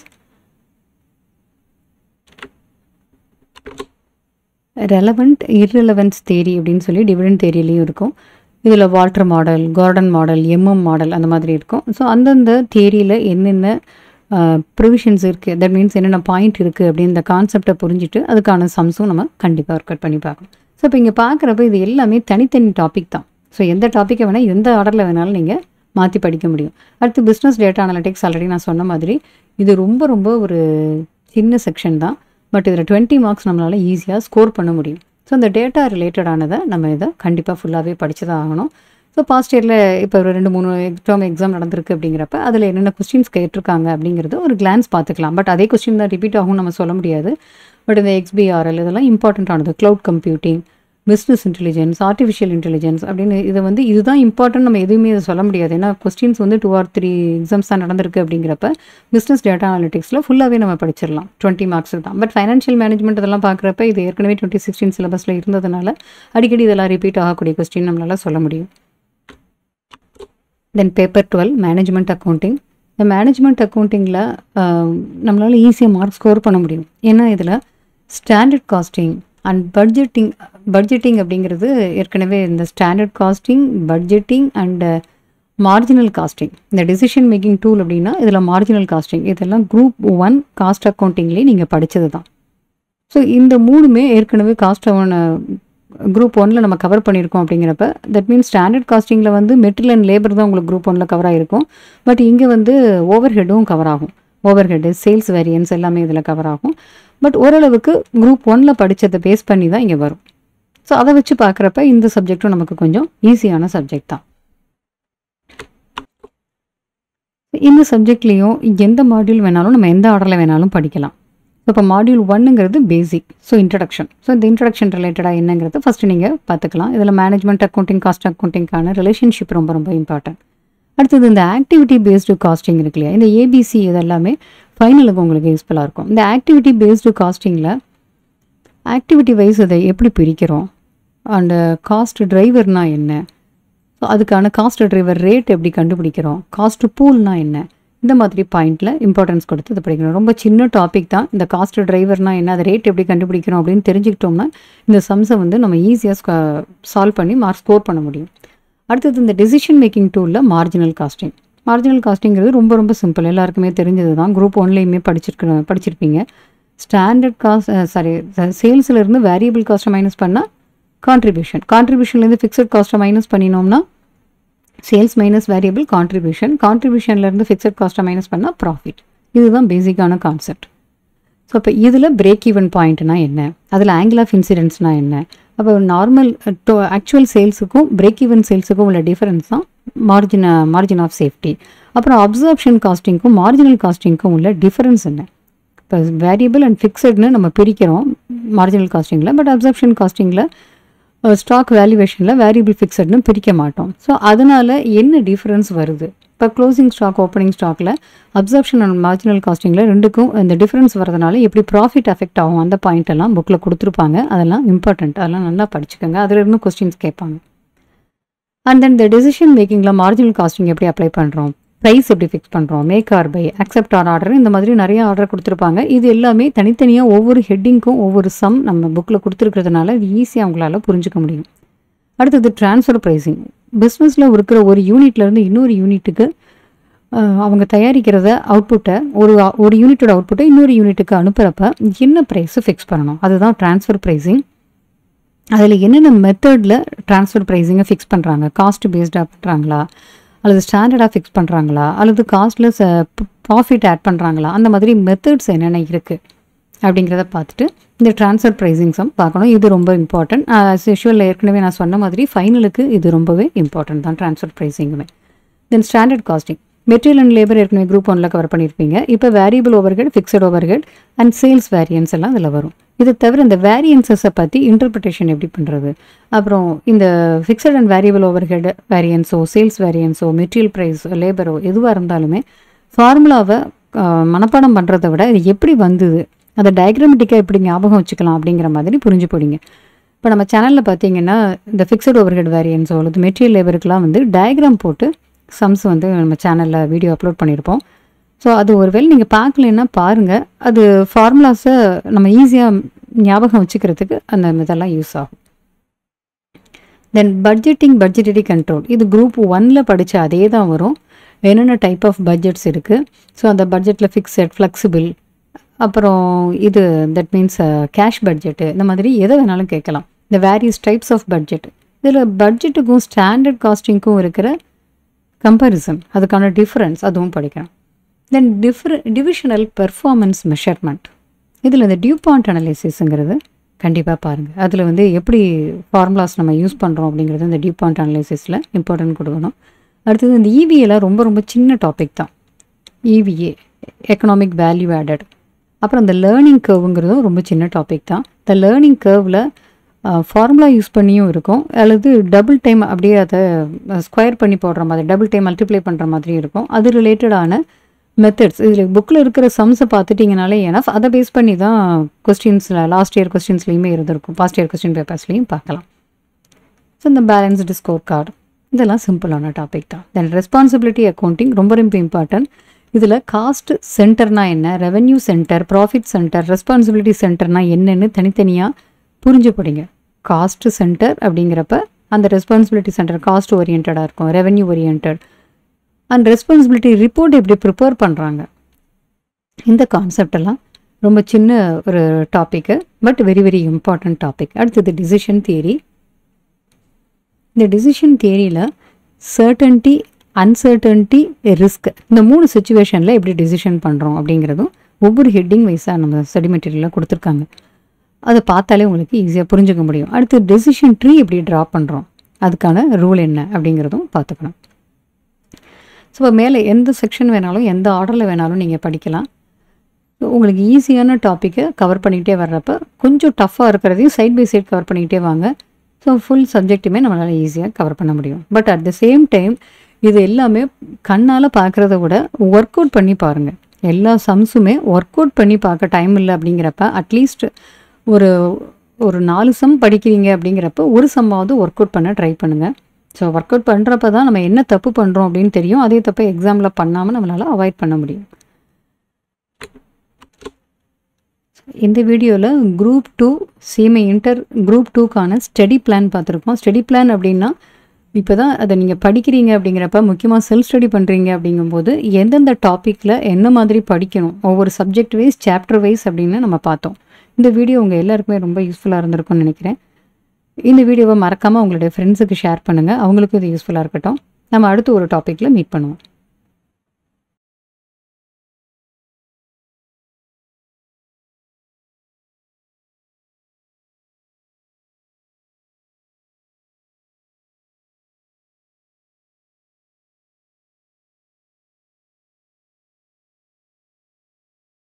ரெலவெண்ட் இர்ரெலவென்ஸ் தேரி அப்படின்னு சொல்லி டிவிடெண்ட் தேரியிலையும் இருக்கும் இதில் Walter model Gordon model MM model அந்த மாதிரி இருக்கும் ஸோ அந்தந்த தேரியில் என்னென்ன ப்ரொவிஷன்ஸ் இருக்குது தட் மீன்ஸ் என்னென்ன பாயிண்ட் இருக்குது அப்படின்னு இந்த கான்செப்டை புரிஞ்சுட்டு அதுக்கான சம்ஸும் நம்ம கண்டிப்பாக ஒர்க் அவுட் பண்ணி பார்க்கணும் ஸோ இப்போ இங்கே பார்க்குறப்ப இது எல்லாமே தனித்தனி டாபிக் தான் ஸோ எந்த டாப்பிக்கை வேணால் எந்த ஆர்டரில் வேணாலும் நீங்கள் மாற்றி படிக்க முடியும் அடுத்து பிஸ்னஸ் டேட்டா அனலிட்டிக்ஸ் ஆல்ரெடி நான் சொன்ன மாதிரி இது ரொம்ப ரொம்ப ஒரு சின்ன செக்ஷன் தான் பட் இதில் டுவெண்ட்டி மார்க்ஸ் நம்மளால் ஈஸியாக ஸ்கோர் பண்ண முடியும் ஸோ இந்த டேட்டா ரிலேட்டடானதை நம்ம இதை கண்டிப்பாக ஃபுல்லாகவே படித்து தான் ஆகணும் ஸோ பாஸ்ட் இயரில் இப்போ ஒரு ரெண்டு மூணு எக்ஸாம் எக்ஸாம் நடந்திருக்கு அப்படிங்கிறப்ப அதில் என்னென்ன கொஸ்டின்ஸ் கேட்டிருக்காங்க அப்படிங்கிறது ஒரு கிளான்ஸ் பார்த்துக்கலாம் பட் அதே கொஸ்டின் தான் ரிப்பீட் ஆகும் நம்ம சொல்ல முடியாது பட் இந்த எக்ஸ்பிஆர்எல் இதெல்லாம் இம்பார்ட்டண்ட்டானது cloud computing business intelligence artificial intelligence அப்படின்னு இதை வந்து இதுதான் இம்பார்ட்டன்ட் நம்ம எதுவுமே இதை சொல்ல முடியாது ஏன்னா கொஸ்டின்ஸ் வந்து டூ ஆர் த்ரீ எக்ஸாம்ஸ் தான் நடந்திருக்கு அப்படிங்கிறப்ப பிஸ்னஸ் டேட்டா அனாலிட்டிக்ஸில் ஃபுல்லாகவே நம்ம படிச்சிடலாம் டுவெண்ட்டி மார்க்ஸ் தான் பட் ஃபைனான்ஷியல் மேனேஜ்மெண்ட் இதெல்லாம் பார்க்குறப்ப இது ஏற்கனவே டுவெண்ட்டி சிக்ஸ்டீன் சிலபஸில் இருந்ததுனால அடிக்கடி இதெல்லாம் ரிப்பீட் ஆகக்கூடிய கொஸ்டின் நம்மளால சொல்ல முடியும் then paper twelve management accounting இந்த மேனேஜ்மெண்ட் அக்கௌண்டிங்கில் நம்மளால் ஈஸியாக மார்க் ஸ்கோர் பண்ண முடியும் ஏன்னா இதில் standard costing and budgeting budgeting அப்படிங்கிறது ஏற்கனவே இந்த standard costing budgeting and marginal costing இந்த டெசிஷன் மேக்கிங் டூல் அப்படின்னா இதில் மார்ஜினல் காஸ்டிங் இதெல்லாம் குரூப் ஒன் காஸ்ட் அக்கௌண்டிங்லேயே நீங்கள் படித்தது தான் ஸோ இந்த மூணுமே ஏற்கனவே காஸ்ட் ஒன் குரூப் ஒனில் நம்ம கவர் பண்ணியிருக்கோம் அப்படிங்கிறப்ப தட் மீன்ஸ் ஸ்டாண்டர்ட் காஸ்டிங்கில் வந்து மெட்டீரியல் அண்ட் லேபர் தான் உங்களுக்கு குரூப் ஒனில் கவர் ஆகிருக்கும் பட் இங்கே வந்து ஓவர் ஹெட்டும் கவர் ஆகும் ஓவர் ஹெட்டு சேல்ஸ் வேரியன்ஸ் எல்லாமே இதில் கவர் ஆகும் பட் ஓரளவுக்கு குரூப் ஒனில் படித்ததை பேஸ் பண்ணி தான் இங்கே வரும் ஸோ அதை வச்சு பார்க்குறப்ப இந்த சப்ஜெக்ட்டும் நமக்கு கொஞ்சம் ஈஸியான சப்ஜெக்ட் தான் இந்த சப்ஜெக்ட்லேயும் எந்த மாடியூல் வேணாலும் நம்ம எந்த ஆர்டரில் வேணாலும் படிக்கலாம் இப்போ மாடியூல் ஒன்னுங்கிறது பேசிக் ஸோ இன்ட்ரடக்ஷன் ஸோ இந்த இன்ட்ரடக்ஷன் ரிலேட்டடாக என்னங்கிறது ஃபஸ்ட்டு நீங்கள் பார்த்துக்கலாம் இதில் மேனேஜ்மெண்ட் அக்கௌண்டிங் காஸ்ட் அக்கௌண்டிங்கான ரிலேஷன்ஷிப் ரொம்ப ரொம்ப இம்பார்ட்டன்ட் அடுத்தது இந்த ஆக்டிவிட்டி பேஸ்டு காஸ்டிங் இருக்கு இல்லையா இந்த ஏபிசி இதெல்லாமே ஃபைனலுக்கு உங்களுக்கு யூஸ்ஃபுல்லாக இருக்கும் இந்த ஆக்டிவிட்டி பேஸ்டு காஸ்டிங்கில் ஆக்டிவிட்டி வைஸ் அதை எப்படி பிரிக்கிறோம் அண்டு காஸ்ட் டிரைவர்னால் என்ன ஸோ அதுக்கான காஸ்ட் டிரைவர் ரேட் எப்படி கண்டுபிடிக்கிறோம் காஸ்ட் பூல்னா என்ன இந்த மாதிரி பாயிண்டில் இம்பார்ட்டன்ஸ் கொடுத்து இது படிக்கணும் ரொம்ப சின்ன டாபிக் தான் இந்த காஸ்ட் டிரைவர்னா என்ன அதை ரேட் எப்படி கண்டுபிடிக்கிறோம் அப்படின்னு தெரிஞ்சுக்கிட்டோம்னா இந்த சம்ஸை வந்து நம்ம ஈஸியாக சால்வ் பண்ணி மார்க் ஸ்கோர் பண்ண முடியும் அடுத்தது இந்த டெசிஷன் மேக்கிங் டூலில் மார்ஜினல் காஸ்டிங் மார்ஜினல் காஸ்டிங்கிறது ரொம்ப ரொம்ப சிம்பிள் எல்லாருக்குமே தெரிஞ்சது தான் குரூப் ஒன்லேயுமே படிச்சிருக்க படிச்சிருப்பீங்க ஸ்டாண்டர்ட் காஸ்ட் சாரி சேல்ஸ்லேருந்து வேரியபிள் காஸ்ட்டை மைனஸ் பண்ணால் கான்ட்ரிபியூஷன் கான்ட்ரிபியூஷன்லேருந்து ஃபிக்ஸட் காஸ்ட்டை மைனஸ் பண்ணினோம்னா சேல்ஸ் மைனஸ் வேரியபிள் கான்ட்ரிபியூஷன் கான்ட்ரிபியூஷன்லேருந்து ஃபிக்ஸட் காஸ்ட்டை மைனஸ் பண்ணால் ப்ராஃபிட் இதுதான் பேசிக்கான கான்செப்ட் ஸோ இப்போ இதில் பிரேக் ஈவன் பாயிண்ட்னா என்ன அதில் ஆங்கிள் ஆஃப் இன்சிடென்ட்ஸ்னா என்ன அப்போ நார்மல் ஆக்சுவல் சேல்ஸுக்கும் பிரேக் ஈவன் சேல்ஸுக்கும் உள்ள டிஃபரன்ஸ் தான் மார்ஜின் மார்ஜின் ஆஃப் சேஃப்டி அப்புறம் அப்சர்ப்ஷன் காஸ்டிங்க்கும் மார்ஜினல் காஸ்டிங்க்கும் உள்ள டிஃபரன்ஸ் என்ன இப்போ வேரியபிள் அண்ட் ஃபிக்ஸட்னு நம்ம பிரிக்கிறோம் மார்ஜினல் காஸ்டிங்கில் பட் அப்சர்ப்ஷன் காஸ்டிங்கில் ஸ்டாக் வேல்யூவேஷனில் வேரியபிள் ஃபிக்ஸட்னு பிரிக்க மாட்டோம் ஸோ அதனால் என்ன டிஃப்ரென்ஸ் வருது இப்போ க்ளோசிங் ஸ்டாக் ஓப்பனிங் ஸ்டாக்கில் அப்சர்ப்ஷன் அண்ட் மார்ஜினல் காஸ்டிங்கில் ரெண்டுக்கும் இந்த டிஃப்ரென்ஸ் வரதுனால எப்படி ப்ராஃபிட் அஃபெக்ட் ஆகும் அந்த பாயிண்ட் எல்லாம் புக்கில் கொடுத்துருப்பாங்க அதெல்லாம் இம்பார்ட்டண்ட் அதெல்லாம் நல்லா படிச்சுக்கோங்க அதில் இருந்து கொஸ்டின்ஸ் கேட்பாங்க அண்ட் தென் இந்த டெசிஷன் மேக்கிங்கில் மார்ஜினல் காஸ்டிங் எப்படி அப்ளை பண்ணுறோம் ப்ரைஸ் எப்படி ஃபிக்ஸ் பண்ணுறோம் make or buy accept or order இந்த மாதிரி நிறைய ஆர்டர் கொடுத்துருப்பாங்க இது எல்லாமே தனித்தனியாக ஒவ்வொரு ஹெட்டிங்க்கும் ஒவ்வொரு சம் நம்ம புக்கில் கொடுத்துருக்கிறதுனால இது ஈஸியாக அவங்களால புரிஞ்சுக்க முடியும் அடுத்தது ட்ரான்ஸ்ஃபர் ப்ரைஸிங் பிஸ்னஸில் இருக்கிற ஒரு யூனிட்லேருந்து இன்னொரு யூனிட்டுக்கு அவங்க தயாரிக்கிறத அவுட்புட்டை ஒரு ஒரு யூனிட்டோட அவுட்புட்டை இன்னொரு யூனிட்டுக்கு அனுப்புகிறப்ப என்ன ப்ரைஸு ஃபிக்ஸ் பண்ணணும் அதுதான் ட்ரான்ஸ்ஃபர் ப்ரைஸிங் அதில் என்னென்ன மெத்தடில் ட்ரான்ஸ்ஃபர் ப்ரைஸிங்கை ஃபிக்ஸ் பண்ணுறாங்க காஸ்ட் பேஸ்டாக பண்ணுறாங்களா அல்லது ஸ்டாண்டர்டாக ஃபிக்ஸ் பண்ணுறாங்களா அல்லது காஸ்ட்டில் ப்ராஃபிட் ஆட் பண்ணுறாங்களா அந்த மாதிரி மெத்தட்ஸ் என்னென்ன இருக்குது அப்படிங்கிறத பார்த்துட்டு இந்த ட்ரான்ஸ்ஃபர் ப்ரைஸிங்ஸும் பார்க்கணும் இது ரொம்ப இம்பார்ட்டன்ட் ஆஸ் யூஷுவல் ஏற்கனவே நான் சொன்ன மாதிரி ஃபைனலுக்கு இது ரொம்பவே இம்பார்ட்டன்ட் தான் ட்ரான்ஸ்ஃபர் ப்ரைஸிங்குமே then standard costing material and labour ஏற்கனவே குரூப் ஒன்ல கவர் பண்ணியிருப்பீங்க இப்போ variable overhead fixed overhead and sales variance எல்லாம் இதில் வரும் இது தவிர இந்த வேரியன்சஸை பற்றி இன்டர்பிரிட்டேஷன் எப்படி பண்ணுறது அப்புறம் இந்த ஃபிக்ஸட் அண்ட் வேரியபிள் ஓவர்ஹெட் வேரியன்ஸோ சேல்ஸ் வேரியன்ஸோ மெட்டீரியல் ப்ரைஸ் லேபரோ எதுவாக இருந்தாலுமே ஃபார்முலாவை மனப்பாடம் பண்ணுறதை விட இது எப்படி வந்தது அதை டயக்ராமெட்டிக்காக எப்படி ஞாபகம் வச்சுக்கலாம் அப்படிங்கிற மாதிரி புரிஞ்சு போடிங்க இப்போ நம்ம சேனலில் பார்த்தீங்கன்னா இந்த ஃபிக்ஸட் ஓவர்ஹெட் வேரியன்ஸோ அல்லது மெட்டீரியல் லேபருக்குலாம் வந்து டயக்ராம் போட்டு சம்ஸ் வந்து நம்ம சேனலில் வீடியோ அப்லோட் பண்ணியிருப்போம் ஸோ அது ஒருவேளை நீங்கள் பார்க்கலன்னா பாருங்கள் அது ஃபார்முலாஸை நம்ம ஈஸியாக ஞாபகம் வச்சுக்கிறதுக்கு அந்த இதெல்லாம் யூஸ் ஆகும் தென் பட்ஜெட்டிங் பட்ஜெட்டரி கண்ட்ரோல் இது குரூப் ஒனில் படித்த அதே தான் வரும் என்னென்ன டைப் ஆஃப் பட்ஜெட்ஸ் இருக்குது ஸோ அந்த பட்ஜெட்டில் ஃபிக்ஸட் ஃப்ளெக்சிபிள் அப்புறம் இது தட் மீன்ஸ் கேஷ் பட்ஜெட்டு இந்த மாதிரி எதை வேணாலும் கேட்கலாம் இந்த வேரியஸ் டைப்ஸ் ஆஃப் பட்ஜெட் இதில் பட்ஜெட்டுக்கும் ஸ்டாண்டர்ட் காஸ்டிங்க்கும் இருக்கிற கம்பேரிசன் அதுக்கான டிஃப்ரென்ஸ் அதுவும் படிக்கணும் தென் டிஃப்ர டிவிஷனல் பெர்ஃபார்மன்ஸ் மெஷர்மெண்ட் இதில் இந்த டியூ பாயிண்ட் அனலைசிஸுங்கிறது கண்டிப்பாக பாருங்கள் அதில் வந்து எப்படி ஃபார்முலாஸ் நம்ம யூஸ் பண்ணுறோம் அப்படிங்கிறது இந்த டியூ பாயிண்ட் அனலைசிஸில் இம்பார்ட்டன்ட் கொடுக்கணும் அடுத்தது இந்த இவிஎலாம் ரொம்ப ரொம்ப சின்ன டாபிக் தான் இவிஏ எக்கனாமிக் வேல்யூ ஆடட் அப்புறம் இந்த லேர்னிங் கர்வுங்கிறதும் ரொம்ப சின்ன டாபிக் தான் இந்த லேர்னிங் கர்வில் ஃபார்முலா யூஸ் பண்ணியும் இருக்கும் அல்லது டபுள் டைம் அப்படியே அதை ஸ்கொயர் பண்ணி போடுற மாதிரி டபுள் டைம் மல்டிப்ளை பண்ணுற மாதிரி இருக்கும் அது ரிலேட்டடான மெத்தட்ஸ் இதில் புக்கில் இருக்கிற சம்ஸை பார்த்துட்டிங்கனாலே ஏன்னா அதை பேஸ் பண்ணி தான் கொஸ்டின்ஸில் லாஸ்ட் இயர் கொஸ்டின்ஸ்லையுமே இருந்திருக்கும் பாஸ்ட் இயர் கொஸ்டின் பேப்பர்ஸ்லையும் பார்க்கலாம் ஸோ இந்த பேலன்ஸ்டு ஸ்கோர் கார்டு இதெல்லாம் சிம்பிளான டாபிக் தான் தென் ரெஸ்பான்சிபிலிட்டி அக்கௌண்டிங் ரொம்ப ரொம்ப இம்பார்ட்டன்ட் இதில் காஸ்ட் சென்டர்னா என்ன revenue centre profit centre responsibility சென்டர்னா என்னன்னு தனித்தனியாக புரிஞ்சு படிங்க காஸ்ட் சென்டர் அப்படிங்கிறப்ப அந்த ரெஸ்பான்சிபிலிட்டி சென்டர் காஸ்ட் ஓரியன்டாக இருக்கும் revenue orient and responsibility report எப்படி ப்ரிப்பேர் பண்ணுறாங்க இந்த கான்செப்ட் எல்லாம் ரொம்ப சின்ன ஒரு topic but very very important topic அடுத்தது டிசிஷன் தியரி இந்த டிசிஷன் தியரியில் சர்டன்டி அன்சர்டன்டி ரிஸ்க் இந்த மூணு சுச்சுவேஷனில் எப்படி டிசிஷன் பண்ணுறோம் அப்படிங்கிறதும் ஒவ்வொரு ஹெட்டிங் வைஸாக நம்ம ஸ்டடி மெட்டீரியலில் கொடுத்துருக்காங்க அதை பார்த்தாலே உங்களுக்கு ஈஸியாக புரிஞ்சுக்க முடியும் அடுத்து டெசிஷன் ட்ரீ எப்படி ட்ரா பண்ணுறோம் அதுக்கான ரூல் என்ன அப்படிங்கிறதும் பார்த்துக்கணும் ஸோ இப்போ மேலே எந்த செக்ஷன் வேணாலும் எந்த ஆர்டரில் வேணாலும் நீங்கள் படிக்கலாம் So, உங்களுக்கு ஈஸியான டாப்பிக்கை கவர் பண்ணிக்கிட்டே வர்றப்ப கொஞ்சம் டஃப்பாக இருக்கிறதையும் சைட் பை சைட் கவர் பண்ணிக்கிட்டே வாங்க ஸோ ஃபுல் சப்ஜெக்ட்டுமே நம்மளால் ஈஸியாக கவர் பண்ண முடியும் but at the same time இது எல்லாமே கண்ணால் பார்க்குறத விட ஒர்க் அவுட் பண்ணி பாருங்கள் எல்லா சம்ஸுமே ஒர்க் அவுட் பண்ணி பார்க்க டைம் இல்லை அப்படிங்கிறப்ப அட்லீஸ்ட் ஒரு ஒரு நாலு சம் படிக்கிறீங்க அப்படிங்கிறப்ப ஒரு சம்மாவது ஒர்க் அவுட் பண்ண ட்ரை பண்ணுங்கள் ஸோ ஒர்க் அவுட் பண்ணுறப்ப தான் நம்ம என்ன தப்பு பண்ணுறோம் அப்படின்னு தெரியும் அதே தப்பை எக்ஸாமில் பண்ணாமல் நம்மளால் அவாய்ட் பண்ண முடியும் இந்த வீடியோவில் group two CMA inter group டூக்கான ஸ்டடி பிளான் பார்த்துருக்கோம் ஸ்டடி பிளான் அப்படின்னா இப்போ தான் அதை நீங்கள் படிக்கிறீங்க அப்படிங்கிறப்ப முக்கியமாக செல்ஃப் ஸ்டடி பண்ணுறீங்க அப்படிங்கும்போது எந்தெந்த டாப்பிக்கில் என்ன மாதிரி படிக்கணும் ஒவ்வொரு சப்ஜெக்ட் வைஸ் சாப்டர் வைஸ் அப்படின்னு நம்ம பார்த்தோம் இந்த வீடியோ உங்கள் எல்லாருக்குமே ரொம்ப யூஸ்ஃபுல்லாக இருந்திருக்கும்னு நினைக்கிறேன் இந்த வீடியோவை மறக்காமல் உங்களுடைய ஃப்ரெண்ட்ஸுக்கு ஷேர் பண்ணுங்கள் அவங்களுக்கும் இது யூஸ்ஃபுல்லாக இருக்கட்டும் நம்ம அடுத்து ஒரு டாப்பிக்கில் மீட் பண்ணுவோம்